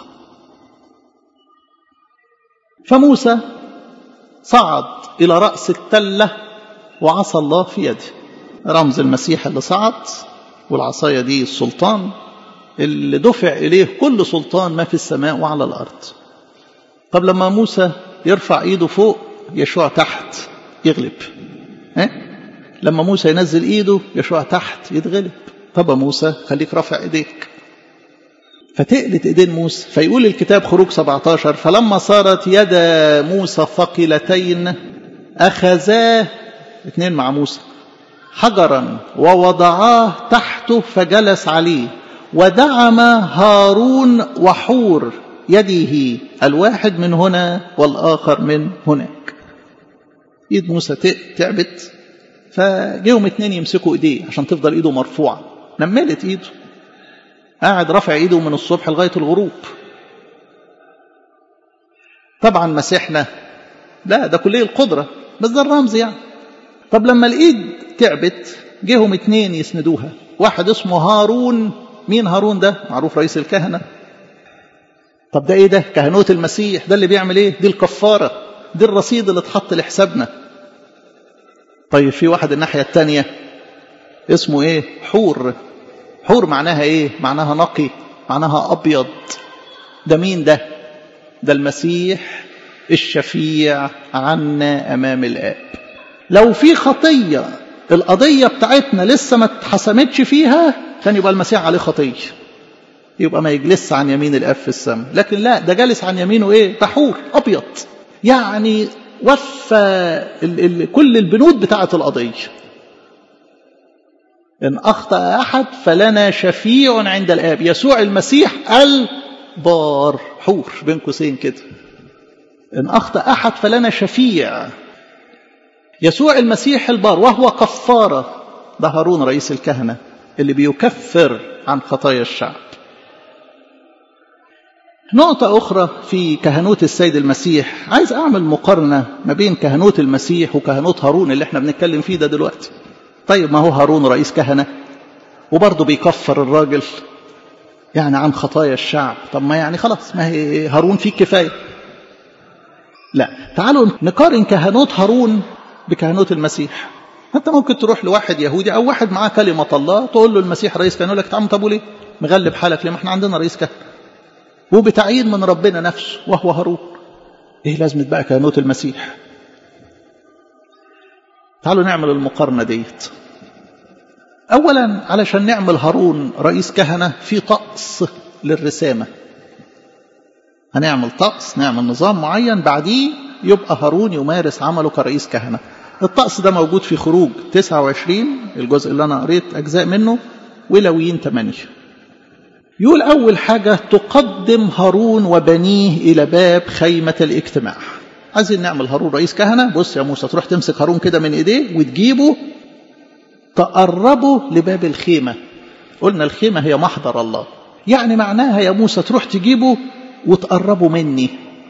فموسى صعد إلى رأس التلة وعصى الله في يده رمز المسيح اللي صعد والعصاية دي السلطان اللي دفع إليه كل سلطان ما في السماء وعلى الأرض طب لما موسى يرفع إيده فوق يشوع تحت يغلب ها؟ لما موسى ينزل إيده يشوع تحت يتغلب طب موسى خليك رافع إيديك فتقلت إيدين موسى فيقول الكتاب خروج 17 فلما صارت يد موسى ثقيلتين أخذاه اثنين مع موسى حجرا ووضعاه تحته فجلس عليه ودعم هارون وحور يده الواحد من هنا والآخر من هناك ايد موسى تعبت فجيهم اتنين يمسكوا ايديه عشان تفضل ايده مرفوعة نملت ايده قاعد رافع ايده من الصبح لغاية الغروب طبعا مسيحنا لا ده كلية القدرة بس ده الرمز يعني طب لما الايد تعبت جيهم اتنين يسندوها واحد اسمه هارون مين هارون ده معروف رئيس الكهنة طب ده ايه ده كهنوت المسيح ده اللي بيعمل ايه دي الكفارة دي الرصيد اللي اتحط لحسابنا طيب في واحد الناحية التانية اسمه ايه حور حور معناها ايه معناها نقي معناها ابيض ده مين ده ده المسيح الشفيع عنا امام الاب لو في خطية القضية بتاعتنا لسه ما اتحسمتش فيها كان يبقى المسيح عليه خطية يبقى ما يجلس عن يمين الاب في السماء لكن لا ده جالس عن يمينه ايه بحور ابيض يعني وفى ال ال كل البنود بتاعه القضيه ان اخطا احد فلنا شفيع عند الاب يسوع المسيح البار حور بين قوسين كده ان اخطا احد فلنا شفيع يسوع المسيح البار وهو كفاره ده هارون رئيس الكهنه اللي بيكفر عن خطايا الشعب نقطة أخرى في كهنوت السيد المسيح عايز أعمل مقارنة ما بين كهنوت المسيح وكهنوت هارون اللي احنا بنتكلم فيه ده دلوقتي طيب ما هو هارون رئيس كهنة وبرضه بيكفر الراجل يعني عن خطايا الشعب طب ما يعني خلاص ما هي هارون فيه كفاية لا تعالوا نقارن كهنوت هارون بكهنوت المسيح انت ممكن تروح لواحد يهودي او واحد معاه كلمة الله تقول له المسيح رئيس كهنة يقول لك تعال طب ليه مغلب حالك ليه ما احنا عندنا رئيس كهنة وبتعيين من ربنا نفسه وهو هارون ايه لازمة بقى كهنوت المسيح تعالوا نعمل المقارنة ديت اولا علشان نعمل هارون رئيس كهنة في طقس للرسامة هنعمل طقس نعمل نظام معين بعديه يبقى هارون يمارس عمله كرئيس كهنة الطقس ده موجود في خروج 29 الجزء اللي انا قريت اجزاء منه ولويين 8 يقول أول حاجة تقدم هارون وبنيه إلى باب خيمة الاجتماع عايزين نعمل هارون رئيس كهنة بص يا موسى تروح تمسك هارون كده من إيديه وتجيبه تقربه لباب الخيمة قلنا الخيمة هي محضر الله يعني معناها يا موسى تروح تجيبه وتقربه مني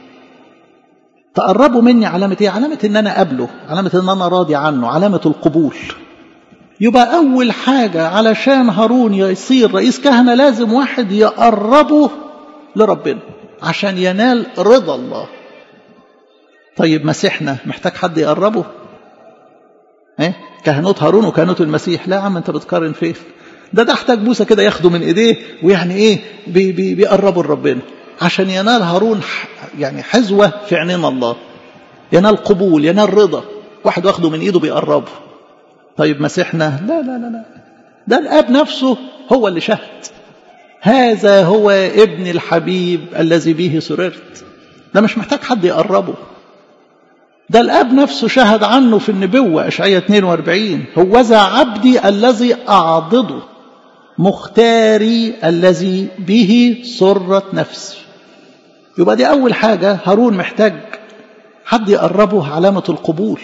تقربه مني علامة ايه علامة ان انا قابله علامة ان انا راضي عنه علامة القبول يبقى أول حاجة علشان هارون يصير رئيس كهنة لازم واحد يقربه لربنا عشان ينال رضا الله طيب مسيحنا محتاج حد يقربه ايه كهنوت هارون وكهنوت المسيح لا يا عم انت بتقارن فين ده ده احتاج موسى كده ياخده من ايديه ويعني ايه بي بي بيقربه لربنا عشان ينال هارون يعني حزوة في عينين الله ينال قبول ينال رضا واحد واخده من ايده بيقربه طيب مسيحنا لا لا لا لا ده الاب نفسه هو اللي شهد هذا هو ابن الحبيب الذي به سررت ده مش محتاج حد يقربه ده الاب نفسه شهد عنه في النبوة اشعياء 42 هوذا عبدي الذي اعضده مختاري الذي به سرت نفسي يبقى دي اول حاجة هارون محتاج حد يقربه علامة القبول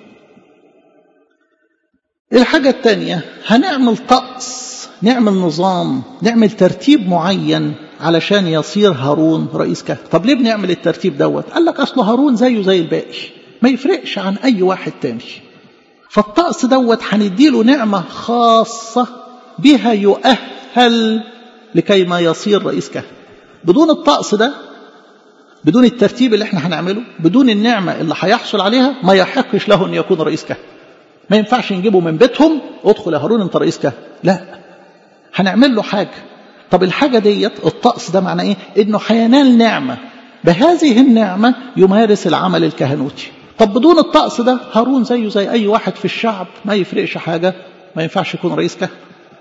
الحاجة التانية هنعمل طقس نعمل نظام نعمل ترتيب معين علشان يصير هارون رئيس كهنة طب ليه بنعمل الترتيب دوت قال لك أصل هارون زيه زي الباقي ما يفرقش عن أي واحد تاني فالطقس دوت هنديله نعمة خاصة بها يؤهل لكي ما يصير رئيس كهنة بدون الطقس ده بدون الترتيب اللي احنا هنعمله بدون النعمة اللي هيحصل عليها ما يحقش له أن يكون رئيس كهنة ما ينفعش نجيبه من بيتهم ادخل يا هارون انت رئيس كهنة لا هنعمل له حاجة طب الحاجة ديت الطقس ده معناه ايه انه هينال نعمة بهذه النعمة يمارس العمل الكهنوتي طب بدون الطقس ده هارون زيه زي اي واحد في الشعب ما يفرقش حاجة ما ينفعش يكون رئيس كهنة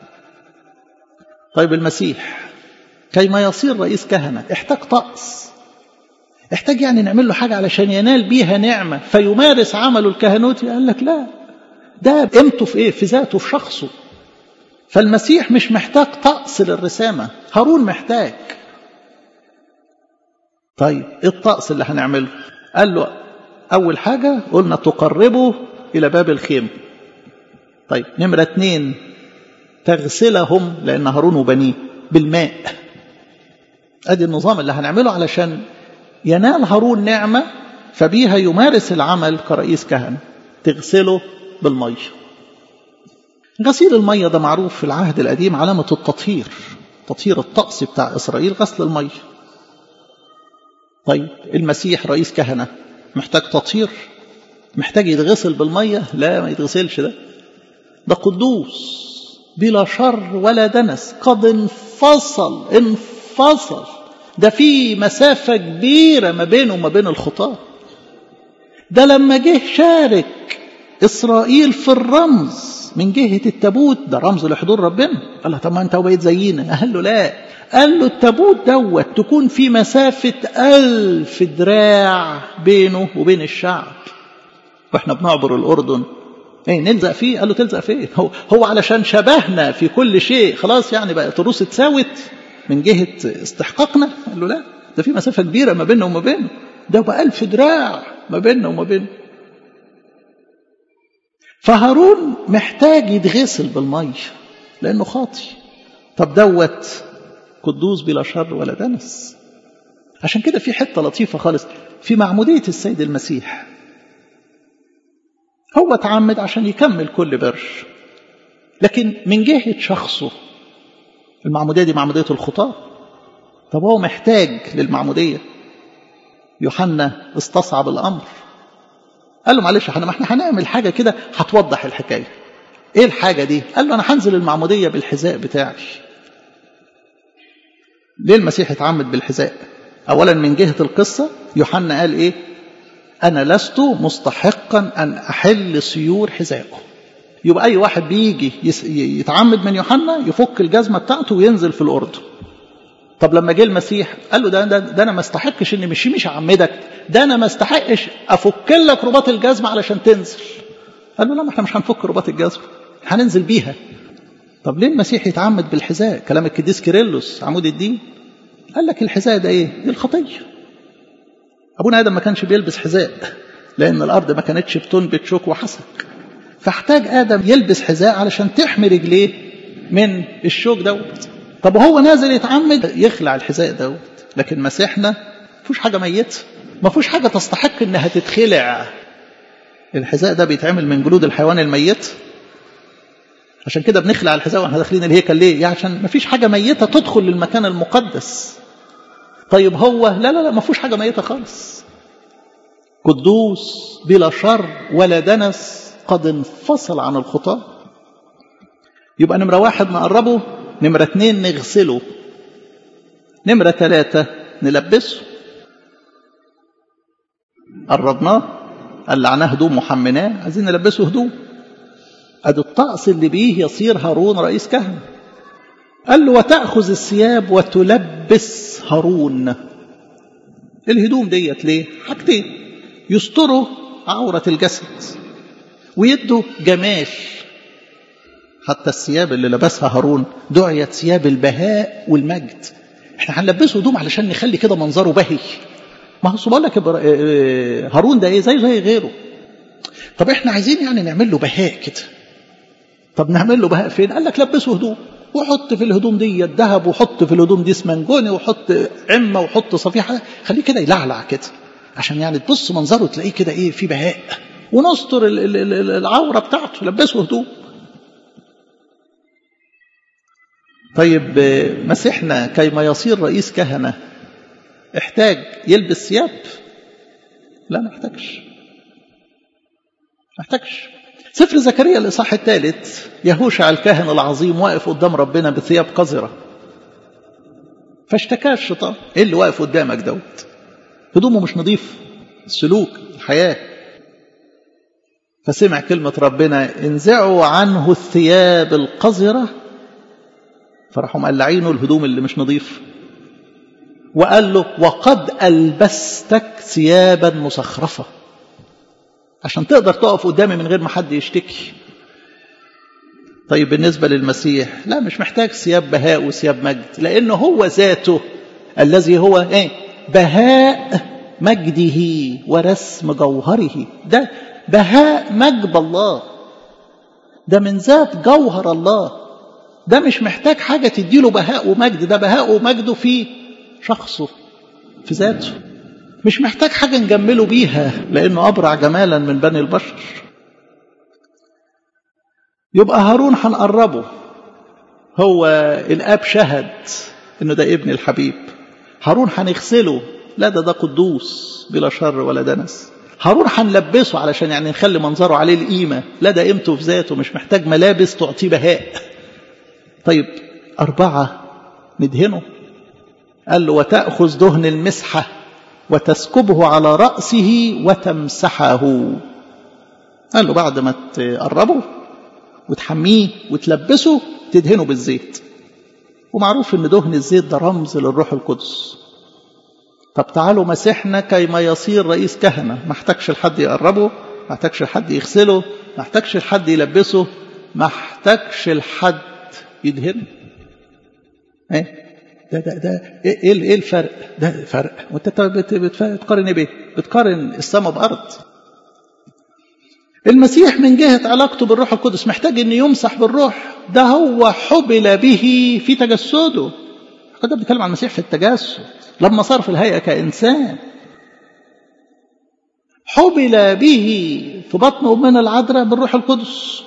طيب المسيح كي ما يصير رئيس كهنة احتاج طقس احتاج يعني نعمل له حاجة علشان ينال بيها نعمة فيمارس عمله الكهنوتي قال لك لا ده قيمته في ايه في ذاته في شخصه فالمسيح مش محتاج طقس للرسامة هارون محتاج طيب ايه الطقس اللي هنعمله قال له اول حاجة قلنا تقربه الى باب الخيمة طيب نمرة اتنين تغسلهم لان هارون وبنيه بالماء ادي النظام اللي هنعمله علشان ينال هارون نعمة فبيها يمارس العمل كرئيس كهنة تغسله بالمية غسيل المية ده معروف في العهد القديم علامة التطهير تطهير الطقس بتاع إسرائيل غسل المية طيب المسيح رئيس كهنة محتاج تطهير محتاج يتغسل بالمية لا ما يتغسلش ده ده قدوس بلا شر ولا دنس قد انفصل انفصل ده في مسافة كبيرة ما بينه وما بين الخطاة ده لما جه شارك إسرائيل في الرمز من جهة التابوت ده رمز لحضور ربنا قال له طب ما انت بقيت زينا قال له لا قال له التابوت دوت تكون في مسافة ألف دراع بينه وبين الشعب واحنا بنعبر الأردن ايه نلزق فيه قال له تلزق فيه هو, هو علشان شبهنا في كل شيء خلاص يعني بقى الروس اتساوت من جهة استحقاقنا قال له لا ده في مسافة كبيرة ما بيننا وما بينه ده بقى ألف دراع ما بيننا وما بينه فهارون محتاج يتغسل بالمية لأنه خاطي طب دوت قدوس بلا شر ولا دنس عشان كده في حتة لطيفة خالص في معمودية السيد المسيح هو اتعمد عشان يكمل كل بر لكن من جهة شخصه المعمودية دي معمودية الخطاة طب هو محتاج للمعمودية يوحنا استصعب الأمر قال له معلش احنا ما احنا هنعمل حاجة كده هتوضح الحكاية ايه الحاجة دي قال له انا هنزل المعمودية بالحذاء بتاعي ليه المسيح اتعمد بالحذاء اولا من جهة القصة يوحنا قال ايه انا لست مستحقا ان احل سيور حذائه يبقى اي واحد بيجي يتعمد من يوحنا يفك الجزمة بتاعته وينزل في الاردن طب لما جه المسيح قال له ده, ده, ده انا ما استحقش اني مش مش اعمدك ده انا ما استحقش افك لك رباط الجزمه علشان تنزل قال له لا ما احنا مش هنفك رباط الجزمه هننزل بيها طب ليه المسيح يتعمد بالحذاء كلام القديس كيرلس عمود الدين قال لك الحذاء ده ايه دي الخطيه ابونا ادم ما كانش بيلبس حذاء لان الارض ما كانتش بتنبت شوك وحسك فاحتاج ادم يلبس حذاء علشان تحمي رجليه من الشوك دوت طب هو نازل يتعمد يخلع الحذاء دوت لكن مسيحنا مفيش حاجه ميته ما فيهوش حاجه تستحق انها تتخلع الحذاء ده بيتعمل من جلود الحيوان الميت عشان كده بنخلع الحذاء واحنا داخلين الهيكل ليه يعني عشان ما فيش حاجه ميته تدخل للمكان المقدس طيب هو لا لا لا ما فيهوش حاجه ميته خالص قدوس بلا شر ولا دنس قد انفصل عن الخطاه يبقى نمره واحد نقربه نمرة اتنين نغسله نمرة ثلاثة نلبسه قربناه قلعناه هدوم وحمناه عايزين نلبسه هدوم ادي الطقس اللي بيه يصير هارون رئيس كهنة قال له وتأخذ الثياب وتلبس هارون الهدوم ديت ليه حاجتين يستروا عورة الجسد ويدوا جمال حتى الثياب اللي لبسها هارون دعيت ثياب البهاء والمجد احنا هنلبسه هدوم علشان نخلي كده منظره بهي ما هو بقول لك هارون ده ايه زي زي غيره طب احنا عايزين يعني نعمل له بهاء كده طب نعمل له بهاء فين قال لك لبسه هدوم وحط في الهدوم دي الذهب وحط في الهدوم دي اسمنجوني وحط عمه وحط صفيحه خليه كده يلعلع كده عشان يعني تبص منظره تلاقيه كده ايه في بهاء ونستر العوره بتاعته لبسه هدوم طيب مسيحنا كيما يصير رئيس كهنه احتاج يلبس ثياب لا ما يحتاجش ما يحتاجش سفر زكريا الاصحاح الثالث يهوشع الكاهن العظيم واقف قدام ربنا بثياب قذره فاشتكى الشيطان ايه اللي واقف قدامك دوت هدومه مش نظيف السلوك الحياه فسمع كلمه ربنا انزعوا عنه الثياب القذره فراحوا مقلعينه الهدوم اللي مش نظيف وقال له وقد ألبستك ثيابا مسخرفة عشان تقدر تقف قدامي من غير ما حد يشتكي طيب بالنسبة للمسيح لا مش محتاج ثياب بهاء وثياب مجد لأنه هو ذاته الذي هو ايه بهاء مجده ورسم جوهره ده بهاء مجد الله ده من ذات جوهر الله ده مش محتاج حاجة تديله بهاء ومجد ده بهاء ومجده في شخصه في ذاته مش محتاج حاجة نجمله بيها لأنه أبرع جمالا من بني البشر يبقى هارون هنقربه هو الآب شهد إنه ده ابن الحبيب هارون هنغسله لا ده ده قدوس بلا شر ولا دنس هارون هنلبسه علشان يعني نخلي منظره عليه القيمة لا ده قيمته في ذاته مش محتاج ملابس تعطيه بهاء طيب أربعة ندهنه قال له وتأخذ دهن المسحة وتسكبه على رأسه وتمسحه قال له بعد ما تقربه وتحميه وتلبسه تدهنه بالزيت ومعروف ان دهن الزيت ده رمز للروح القدس طب تعالوا مسيحنا كيما يصير رئيس كهنة ما احتاجش لحد يقربه ما احتاجش لحد يغسله ما احتاجش لحد يلبسه ما احتاجش لحد يدهنه ايه ده ده ده ايه ايه الفرق؟ ده فرق وانت بتقارن ايه بيه؟ بتقارن السماء بارض. المسيح من جهه علاقته بالروح القدس محتاج ان يمسح بالروح ده هو حبل به في تجسده. كده بنتكلم عن المسيح في التجسد لما صار في الهيئه كانسان. حبل به في بطن امنا العذراء بالروح القدس.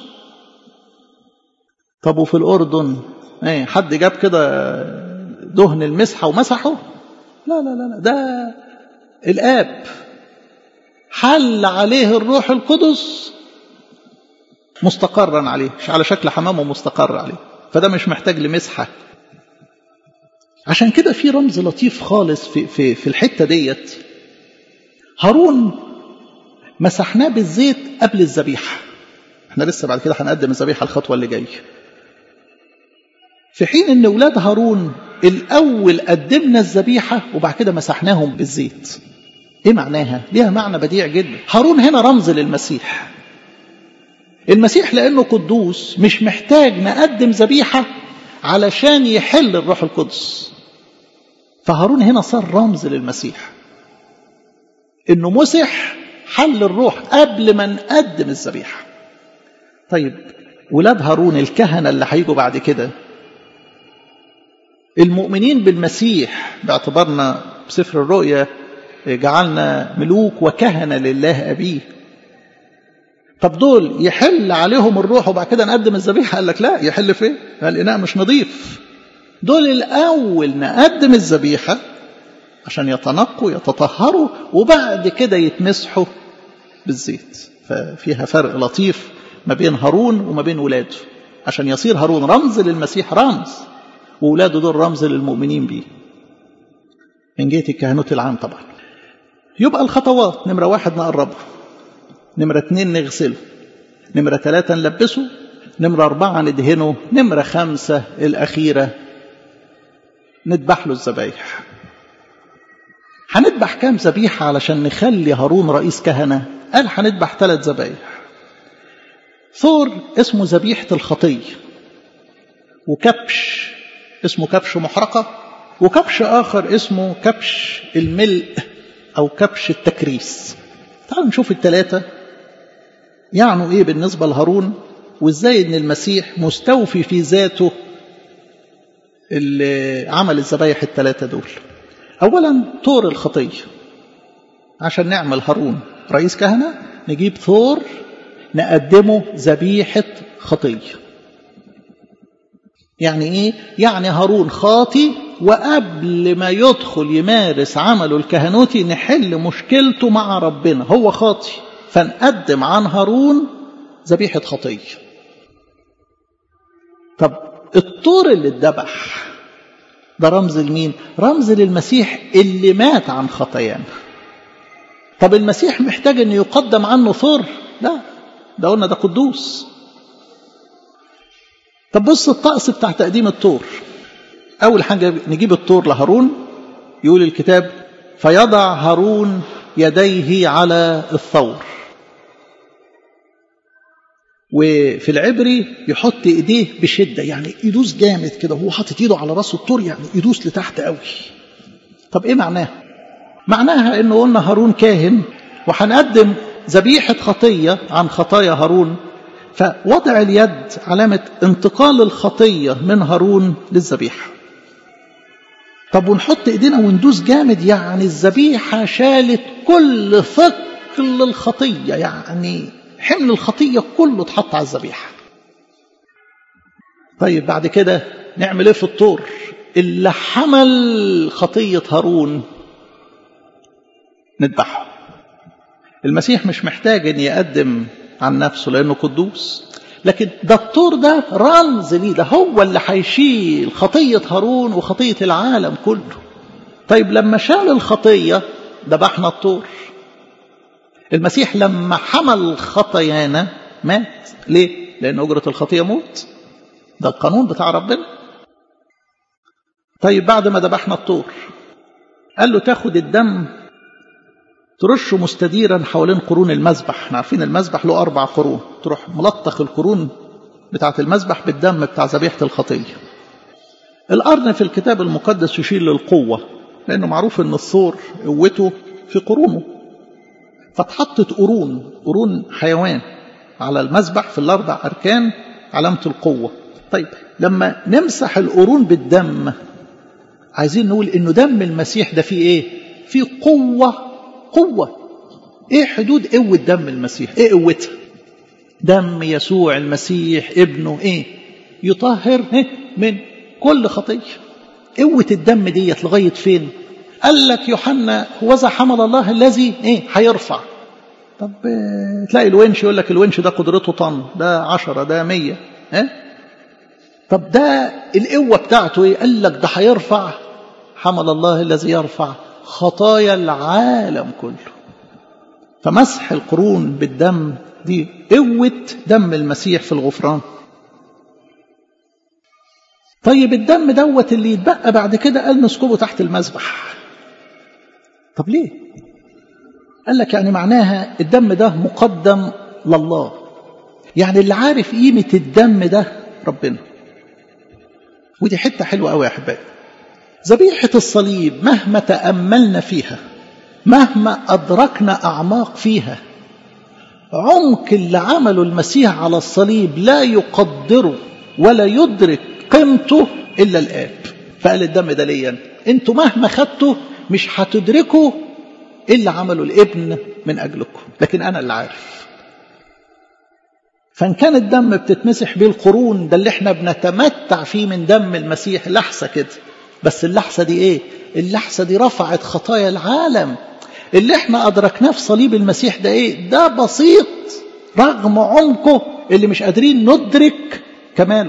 طب وفي الاردن ايه حد جاب كده دهن المسحة ومسحه لا لا لا لا ده الآب حل عليه الروح القدس مستقرا عليه مش على شكل حمامه مستقر عليه فده مش محتاج لمسحة عشان كده في رمز لطيف خالص في, في, في الحتة ديت هارون مسحناه بالزيت قبل الذبيحة احنا لسه بعد كده هنقدم الذبيحة الخطوة اللي جايه في حين ان اولاد هارون الاول قدمنا الذبيحه وبعد كده مسحناهم بالزيت ايه معناها ليها معنى بديع جدا هارون هنا رمز للمسيح المسيح لانه قدوس مش محتاج نقدم ذبيحه علشان يحل الروح القدس فهارون هنا صار رمز للمسيح انه مسح حل الروح قبل ما نقدم الذبيحه طيب ولاد هارون الكهنه اللي هيجوا بعد كده المؤمنين بالمسيح باعتبارنا بسفر الرؤيا جعلنا ملوك وكهنة لله أبيه طب دول يحل عليهم الروح وبعد كده نقدم الذبيحة قال لك لا يحل فين الإناء مش نظيف دول الأول نقدم الذبيحة عشان يتنقوا يتطهروا وبعد كده يتمسحوا بالزيت ففيها فرق لطيف ما بين هارون وما بين ولاده عشان يصير هارون رمز للمسيح رمز وولاده دول رمز للمؤمنين بيه من جهة الكهنوت العام طبعا يبقى الخطوات نمرة واحد نقربه نمرة اتنين نغسله نمرة ثلاثة نلبسه نمرة أربعة ندهنه نمرة خمسة الأخيرة نذبح له الذبايح هنذبح كام ذبيحة علشان نخلي هارون رئيس كهنة قال هنذبح ثلاث ذبايح ثور اسمه ذبيحة الخطية وكبش اسمه كبش محرقة وكبش آخر اسمه كبش الملء أو كبش التكريس تعالوا نشوف الثلاثة يعنوا إيه بالنسبة لهارون وإزاي إن المسيح مستوفي في ذاته اللي عمل الذبايح الثلاثة دول أولا طور الخطية عشان نعمل هارون رئيس كهنة نجيب ثور نقدمه ذبيحة خطية يعني ايه يعني هارون خاطي وقبل ما يدخل يمارس عمله الكهنوتي نحل مشكلته مع ربنا هو خاطي فنقدم عن هارون ذبيحة خطية طب الطور اللي اتذبح ده رمز لمين رمز للمسيح اللي مات عن خطايانا طب المسيح محتاج ان يقدم عنه ثور لا ده قلنا ده قدوس طب بص الطقس بتاع تقديم الطور اول حاجه نجيب الطور لهارون يقول الكتاب فيضع هارون يديه على الثور وفي العبري يحط ايديه بشده يعني يدوس جامد كده وهو حاطط ايده على راس الطور يعني يدوس لتحت قوي طب ايه معناها معناها انه قلنا هارون كاهن وهنقدم ذبيحه خطيه عن خطايا هارون فوضع اليد علامه انتقال الخطيه من هارون للذبيحه طب ونحط ايدينا وندوس جامد يعني الذبيحه شالت كل ثقل الخطيه يعني حمل الخطيه كله اتحط على الذبيحه طيب بعد كده نعمل ايه في الطور اللي حمل خطيه هارون نذبحه المسيح مش محتاج ان يقدم عن نفسه لانه قدوس لكن ده الطور ده رمز ليه ده هو اللي هيشيل خطيه هارون وخطيه العالم كله طيب لما شال الخطيه ذبحنا الطور المسيح لما حمل خطايانا مات ليه لان اجره الخطيه موت ده القانون بتاع ربنا طيب بعد ما ذبحنا الطور قال له تاخد الدم ترشه مستديرا حوالين قرون المذبح احنا عارفين المذبح له اربع قرون تروح ملطخ القرون بتاعه المذبح بالدم بتاع ذبيحه الخطيه القرن في الكتاب المقدس يشير للقوه لانه معروف ان الثور قوته في قرونه فاتحطت قرون قرون حيوان على المذبح في الاربع اركان علامه القوه طيب لما نمسح القرون بالدم عايزين نقول انه دم المسيح ده فيه ايه فيه قوه قوة ايه حدود قوة دم المسيح ايه قوتها دم يسوع المسيح ابنه ايه يطهر إيه؟ من كل خطية قوة الدم ديت لغاية فين قال لك يوحنا وذا حمل الله الذي ايه هيرفع طب إيه تلاقي الونش يقول لك الونش ده قدرته طن ده عشرة ده مية إيه؟ طب ده القوة بتاعته ايه قال لك ده هيرفع حمل الله الذي يرفع خطايا العالم كله فمسح القرون بالدم دي قوة دم المسيح في الغفران طيب الدم دوت اللي يتبقى بعد كده قال نسكبه تحت المذبح طب ليه قال لك يعني معناها الدم ده مقدم لله يعني اللي عارف قيمة الدم ده ربنا ودي حتة حلوة قوي يا أحبائي ذبيحة الصليب مهما تأملنا فيها مهما أدركنا أعماق فيها عمق اللي عمله المسيح على الصليب لا يقدره ولا يدرك قيمته إلا الآب فقال الدم ده ليا انتوا مهما خدتوا مش هتدركوا إلا عمله الابن من أجلكم لكن أنا اللي عارف فإن كان الدم بتتمسح بيه القرون ده اللي احنا بنتمتع فيه من دم المسيح لحظة كده بس اللحظة دي ايه اللحظة دي رفعت خطايا العالم اللي احنا أدركناه في صليب المسيح ده ايه ده بسيط رغم عمقه اللي مش قادرين ندرك كماله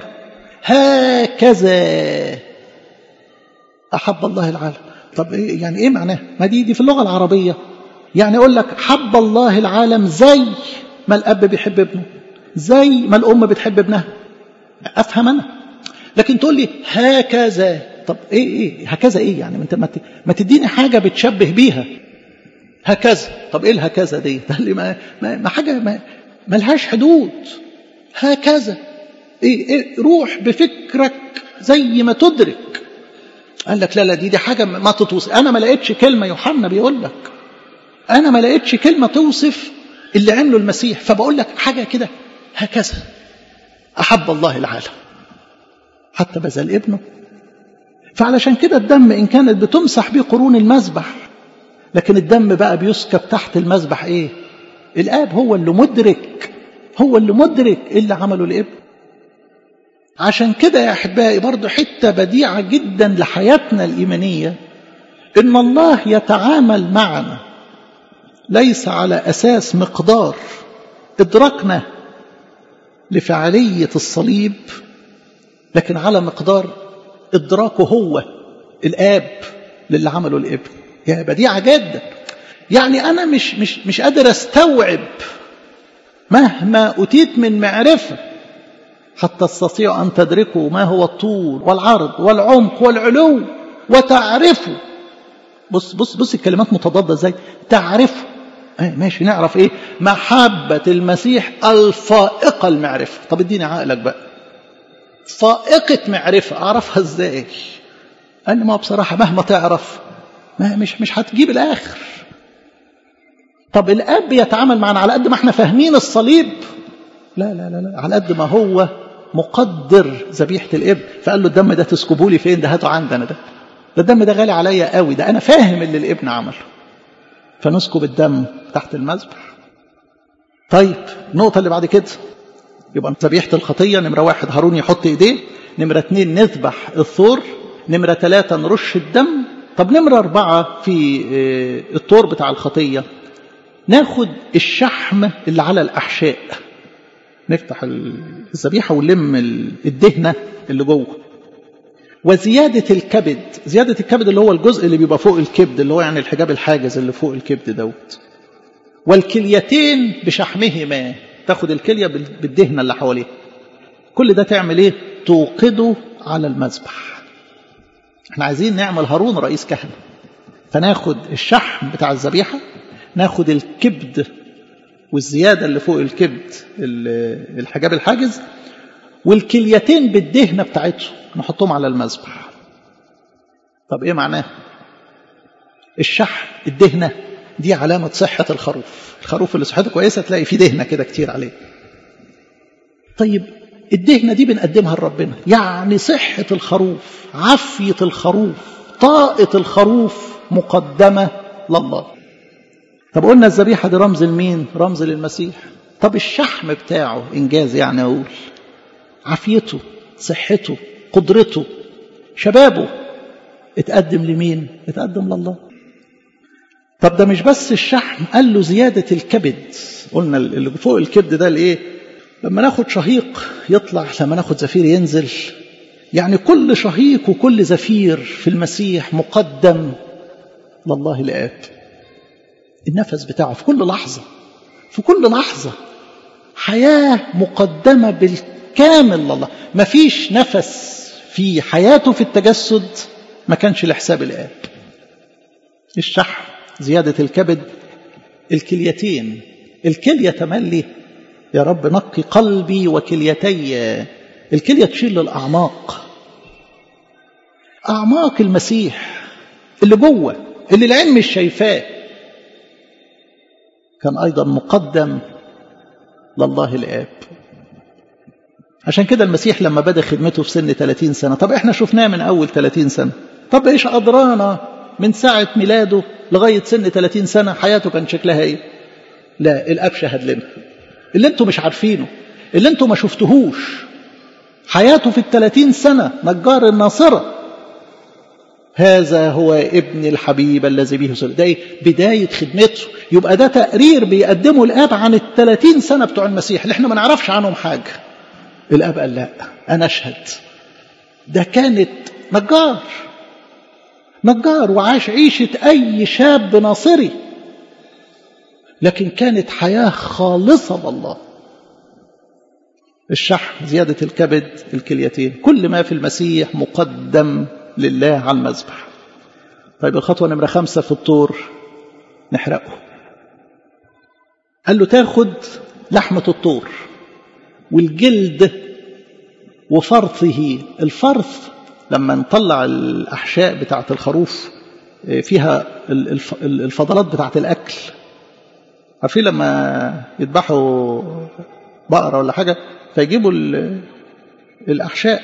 هكذا أحب الله العالم طب إيه يعني ايه معناه ما دي دي في اللغة العربية يعني يقول لك حب الله العالم زي ما الأب بيحب ابنه زي ما الأم بتحب ابنها أفهم أنا لكن تقول لي هكذا طب ايه ايه هكذا ايه يعني انت ما ما تديني حاجه بتشبه بيها هكذا طب ايه الهكذا دي ده اللي ما, ما, ما حاجه ما ملهاش حدود هكذا ايه ايه روح بفكرك زي ما تدرك قال لك لا لا دي دي حاجه ما تتوصل انا ما لقيتش كلمه يوحنا بيقول لك أنا ما لقيتش كلمة توصف اللي عمله المسيح فبقول لك حاجة كده هكذا أحب الله العالم حتى بذل ابنه فعلشان كده الدم إن كانت بتمسح بيه قرون المذبح لكن الدم بقى بيسكب تحت المذبح إيه الآب هو اللي مدرك هو اللي مدرك إيه اللي عمله الابن عشان كده يا أحبائي برضو حتة بديعة جدا لحياتنا الإيمانية إن الله يتعامل معنا ليس على أساس مقدار إدراكنا لفعالية الصليب لكن على مقدار إدراكه هو الآب للي عمله الابن يا بديعة جدا يعني أنا مش, مش, مش قادر أستوعب مهما أتيت من معرفة حتى تستطيعوا أن تدركوا ما هو الطول والعرض والعمق والعلو وتعرفوا بص بص بص الكلمات متضادة ازاي تعرفوا ايه ماشي نعرف ايه محبة المسيح الفائقة المعرفة طب اديني عقلك بقى فائقة معرفة اعرفها ازاي قال لي ما بصراحة مهما تعرف ما مش مش هتجيب الاخر طب الاب يتعامل معنا على قد ما احنا فاهمين الصليب لا لا لا, لا. على قد ما هو مقدر ذبيحة الابن فقال له الدم ده تسكبوا لي فين ده هاته عندنا ده ده الدم ده غالي عليا قوي ده انا فاهم اللي الابن عمله فنسكب الدم تحت المذبح طيب النقطة اللي بعد كده يبقى ذبيحة الخطية نمرة واحد هارون يحط ايديه نمرة اتنين نذبح الثور نمرة ثلاثة نرش الدم طب نمرة أربعة في الطور بتاع الخطية ناخد الشحم اللي على الأحشاء نفتح الذبيحة ونلم الدهنة اللي جوه وزيادة الكبد زيادة الكبد اللي هو الجزء اللي بيبقى فوق الكبد اللي هو يعني الحجاب الحاجز اللي فوق الكبد دوت والكليتين بشحمهما تاخد الكلية بالدهنة اللي حواليها كل ده تعمل ايه توقده على المذبح احنا عايزين نعمل هارون رئيس كهنة فناخد الشحم بتاع الذبيحة ناخد الكبد والزيادة اللي فوق الكبد الحجاب الحاجز والكليتين بالدهنة بتاعته نحطهم على المذبح طب ايه معناه الشحم الدهنة دي علامة صحة الخروف الخروف اللي صحته كويسة تلاقي فيه دهنة كده كتير عليه طيب الدهنة دي بنقدمها لربنا يعني صحة الخروف عافية الخروف طاقة الخروف مقدمة لله طب قلنا الذبيحة دي رمز لمين رمز للمسيح طب الشحم بتاعه إنجاز يعني أقول عافيته صحته قدرته شبابه اتقدم لمين اتقدم لله طب ده مش بس الشحم قال له زيادة الكبد قلنا اللي فوق الكبد ده الايه لما ناخد شهيق يطلع لما ناخد زفير ينزل يعني كل شهيق وكل زفير في المسيح مقدم لله الآب النفس بتاعه في كل لحظة في كل لحظة حياة مقدمة بالكامل لله ما فيش نفس في حياته في التجسد ما كانش لحساب الآب الشحم زيادة الكبد الكليتين الكلية تملي يا رب نقي قلبي وكليتي الكلية تشيل للأعماق أعماق المسيح اللي جوه اللي العين مش شايفاه كان أيضا مقدم لله الآب عشان كده المسيح لما بدأ خدمته في سن 30 سنة طب احنا شفناه من أول 30 سنة طب ايش أدرانا من ساعة ميلاده لغاية سن 30 سنة حياته كان شكلها ايه لا الأب شهد لنا اللي انتوا مش عارفينه اللي انتوا ما شفتهوش حياته في الثلاثين سنة نجار الناصرة هذا هو ابن الحبيب الذي به سر ده ايه بداية خدمته يبقى ده تقرير بيقدمه الآب عن الثلاثين سنة بتوع المسيح اللي احنا ما نعرفش عنهم حاجة الآب قال لا أنا أشهد ده كانت نجار نجار وعاش عيشة أي شاب ناصري لكن كانت حياة خالصة لله الشحم زيادة الكبد الكليتين كل ما في المسيح مقدم لله على المذبح طيب الخطوة نمرة خمسة في الطور نحرقه قال له تاخد لحمة الطور والجلد وفرثه الفرث لما نطلع الأحشاء بتاعة الخروف فيها الفضلات بتاعت الأكل عارفين لما يذبحوا بقرة ولا حاجة فيجيبوا الأحشاء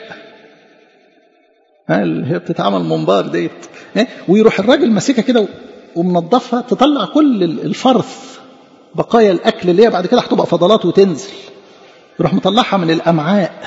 اللي هي بتتعمل منبار ديت ويروح الراجل ماسكها كده ومنظفها تطلع كل الفرث بقايا الأكل اللي هي بعد كده هتبقى فضلات وتنزل يروح مطلعها من الأمعاء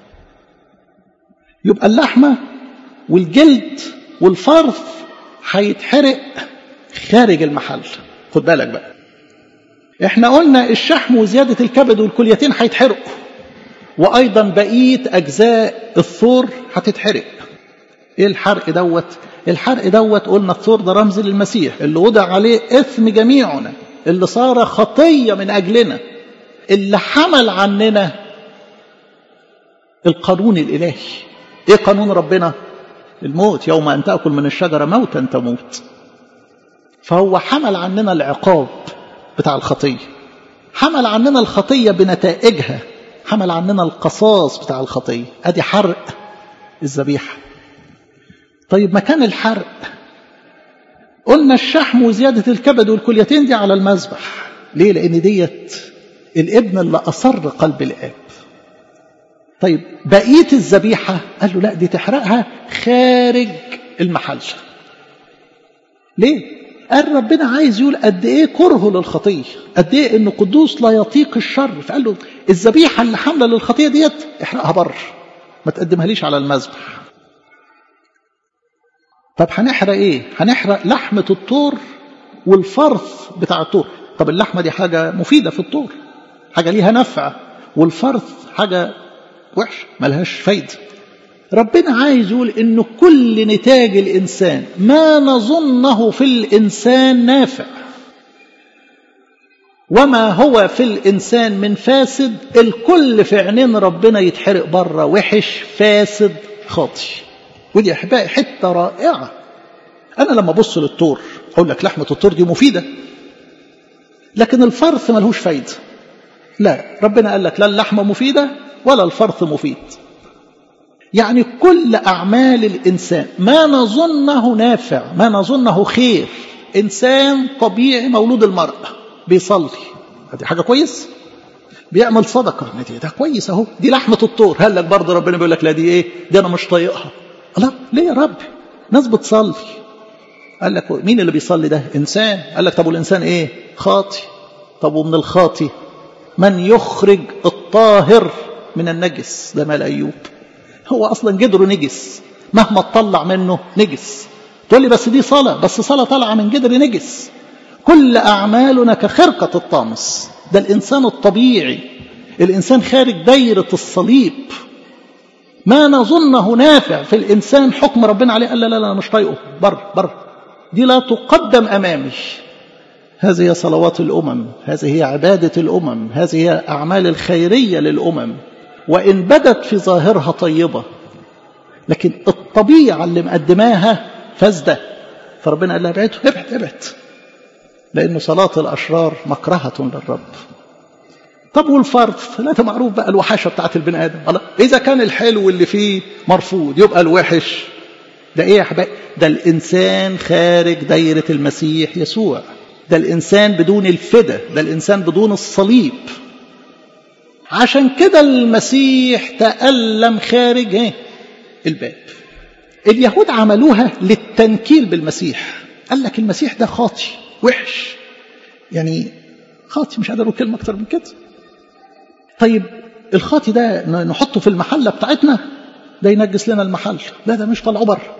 يبقى اللحمة والجلد والفرث هيتحرق خارج المحل خد بالك بقى احنا قلنا الشحم وزيادة الكبد والكليتين هيتحرقوا وأيضا بقية أجزاء الثور هتتحرق ايه الحرق دوت الحرق دوت قلنا الثور ده رمز للمسيح اللي وضع عليه إثم جميعنا اللي صار خطية من أجلنا اللي حمل عننا القانون الإلهي ايه قانون ربنا الموت يوم أن تأكل من الشجرة موتا تموت فهو حمل عننا العقاب بتاع الخطية حمل عننا الخطية بنتائجها حمل عننا القصاص بتاع الخطية ادي حرق الذبيحة طيب مكان الحرق قلنا الشحم وزيادة الكبد والكليتين دي على المذبح ليه لأن ديت الابن اللي أصر قلب الآب طيب بقية الذبيحة قال له لا دي تحرقها خارج المحل ليه قال ربنا عايز يقول قد ايه كرهه للخطيه قد ايه انه قدوس لا يطيق الشر فقال له الذبيحه اللي حامله للخطيه ديت احرقها بره ما تقدمها ليش على المذبح طب هنحرق ايه هنحرق لحمه الطور والفرث بتاع الطور طب اللحمه دي حاجه مفيده في الطور حاجه ليها نفع والفرث حاجه وحش ملهاش فايده ربنا عايز يقول انه كل نتاج الانسان ما نظنه في الانسان نافع وما هو في الانسان من فاسد الكل في عينين ربنا يتحرق بره وحش فاسد خاطي ودي يا احبائي حته رائعه انا لما ابص للطور اقول لك لحمه الطور دي مفيده لكن الفرث ملهوش فايده لا ربنا قال لك لا اللحمه مفيده ولا الفرث مفيد يعني كل أعمال الإنسان ما نظنه نافع ما نظنه خير إنسان طبيعي مولود المرأة بيصلي دي حاجة كويس بيعمل صدقة دي ده كويس أهو دي لحمة الطور هل لك برضه ربنا بيقول لك لا دي إيه دي أنا مش طايقها الله ليه يا رب ناس بتصلي قال لك مين اللي بيصلي ده إنسان قال لك طب والإنسان إيه خاطي طب ومن الخاطي من يخرج الطاهر من النجس ده مال أيوب هو اصلا جدره نجس مهما تطلع منه نجس تقول لي بس دي صلاه بس صلاه طالعه من جدر نجس كل اعمالنا كخرقه الطامس ده الانسان الطبيعي الانسان خارج دايره الصليب ما نظنه نافع في الانسان حكم ربنا عليه قال لا لا لا مش طايقه بر بر دي لا تقدم امامي هذه هي صلوات الامم هذه هي عباده الامم هذه هي اعمال الخيريه للامم وإن بدت في ظاهرها طيبة لكن الطبيعة اللي مقدماها فاسدة فربنا قال لها ابعدوا ابعد ابعد لأن صلاة الأشرار مكرهة للرب طب والفرض لا ده معروف بقى الوحشة بتاعت البني آدم الله إذا كان الحلو اللي فيه مرفوض يبقى الوحش ده إيه يا حبايبي ده الإنسان خارج دايرة المسيح يسوع ده الإنسان بدون الفدا ده الإنسان بدون الصليب عشان كده المسيح تألم خارج ايه الباب اليهود عملوها للتنكيل بالمسيح قال لك المسيح ده خاطي وحش يعني خاطي مش قادر اقول كلمه اكتر من كده طيب الخاطي ده نحطه في المحله بتاعتنا ده ينجس لنا المحل لا ده مش طلعوه بره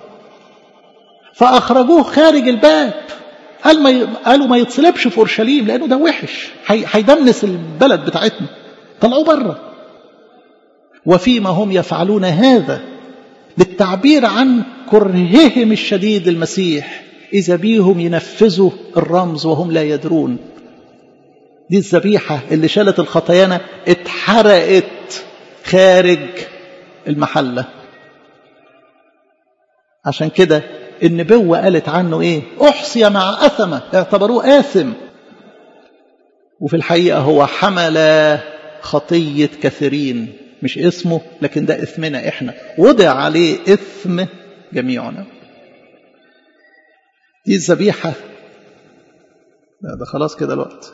فاخرجوه خارج الباب قال ما ي... قالوا ما يتصلبش في اورشليم لانه ده وحش هيدنس البلد بتاعتنا طلعوا بره وفيما هم يفعلون هذا للتعبير عن كرههم الشديد المسيح إذا بيهم ينفذوا الرمز وهم لا يدرون دي الذبيحة اللي شالت الخطايانا اتحرقت خارج المحلة عشان كده النبوة قالت عنه ايه احصي مع أثمة اعتبروه آثم وفي الحقيقة هو حمل خطية كثيرين مش اسمه لكن ده اسمنا احنا وضع عليه اسم جميعنا دي الذبيحة لا ده خلاص كده الوقت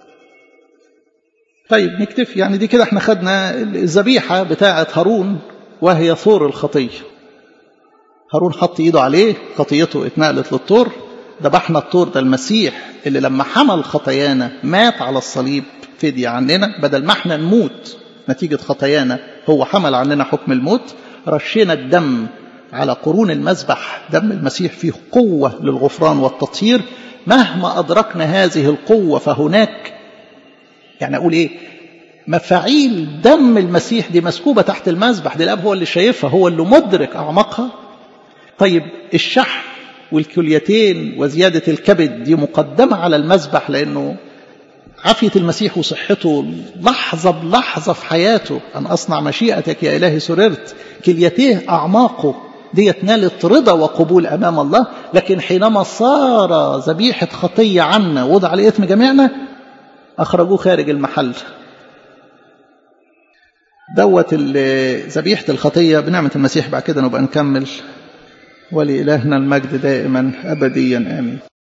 طيب نكتفي يعني دي كده احنا خدنا الذبيحة بتاعة هارون وهي ثور الخطية هارون حط ايده عليه خطيته اتنقلت للطور ذبحنا الطور ده المسيح اللي لما حمل خطايانا مات على الصليب فدية عننا بدل ما احنا نموت نتيجة خطايانا هو حمل عننا حكم الموت رشينا الدم على قرون المذبح دم المسيح فيه قوة للغفران والتطهير مهما أدركنا هذه القوة فهناك يعني أقول إيه مفاعيل دم المسيح دي مسكوبة تحت المذبح دي الأب هو اللي شايفها هو اللي مدرك أعمقها طيب الشحم والكليتين وزيادة الكبد دي مقدمة على المذبح لأنه عافية المسيح وصحته لحظة بلحظة في حياته أن أصنع مشيئتك يا إلهي سررت كليتيه أعماقه ديت نالت رضا وقبول أمام الله لكن حينما صار ذبيحة خطية عنا وضع لإثم جميعنا أخرجوه خارج المحل دوت ذبيحة الخطية بنعمة المسيح بعد كده نبقى نكمل ولإلهنا المجد دائما أبديا آمين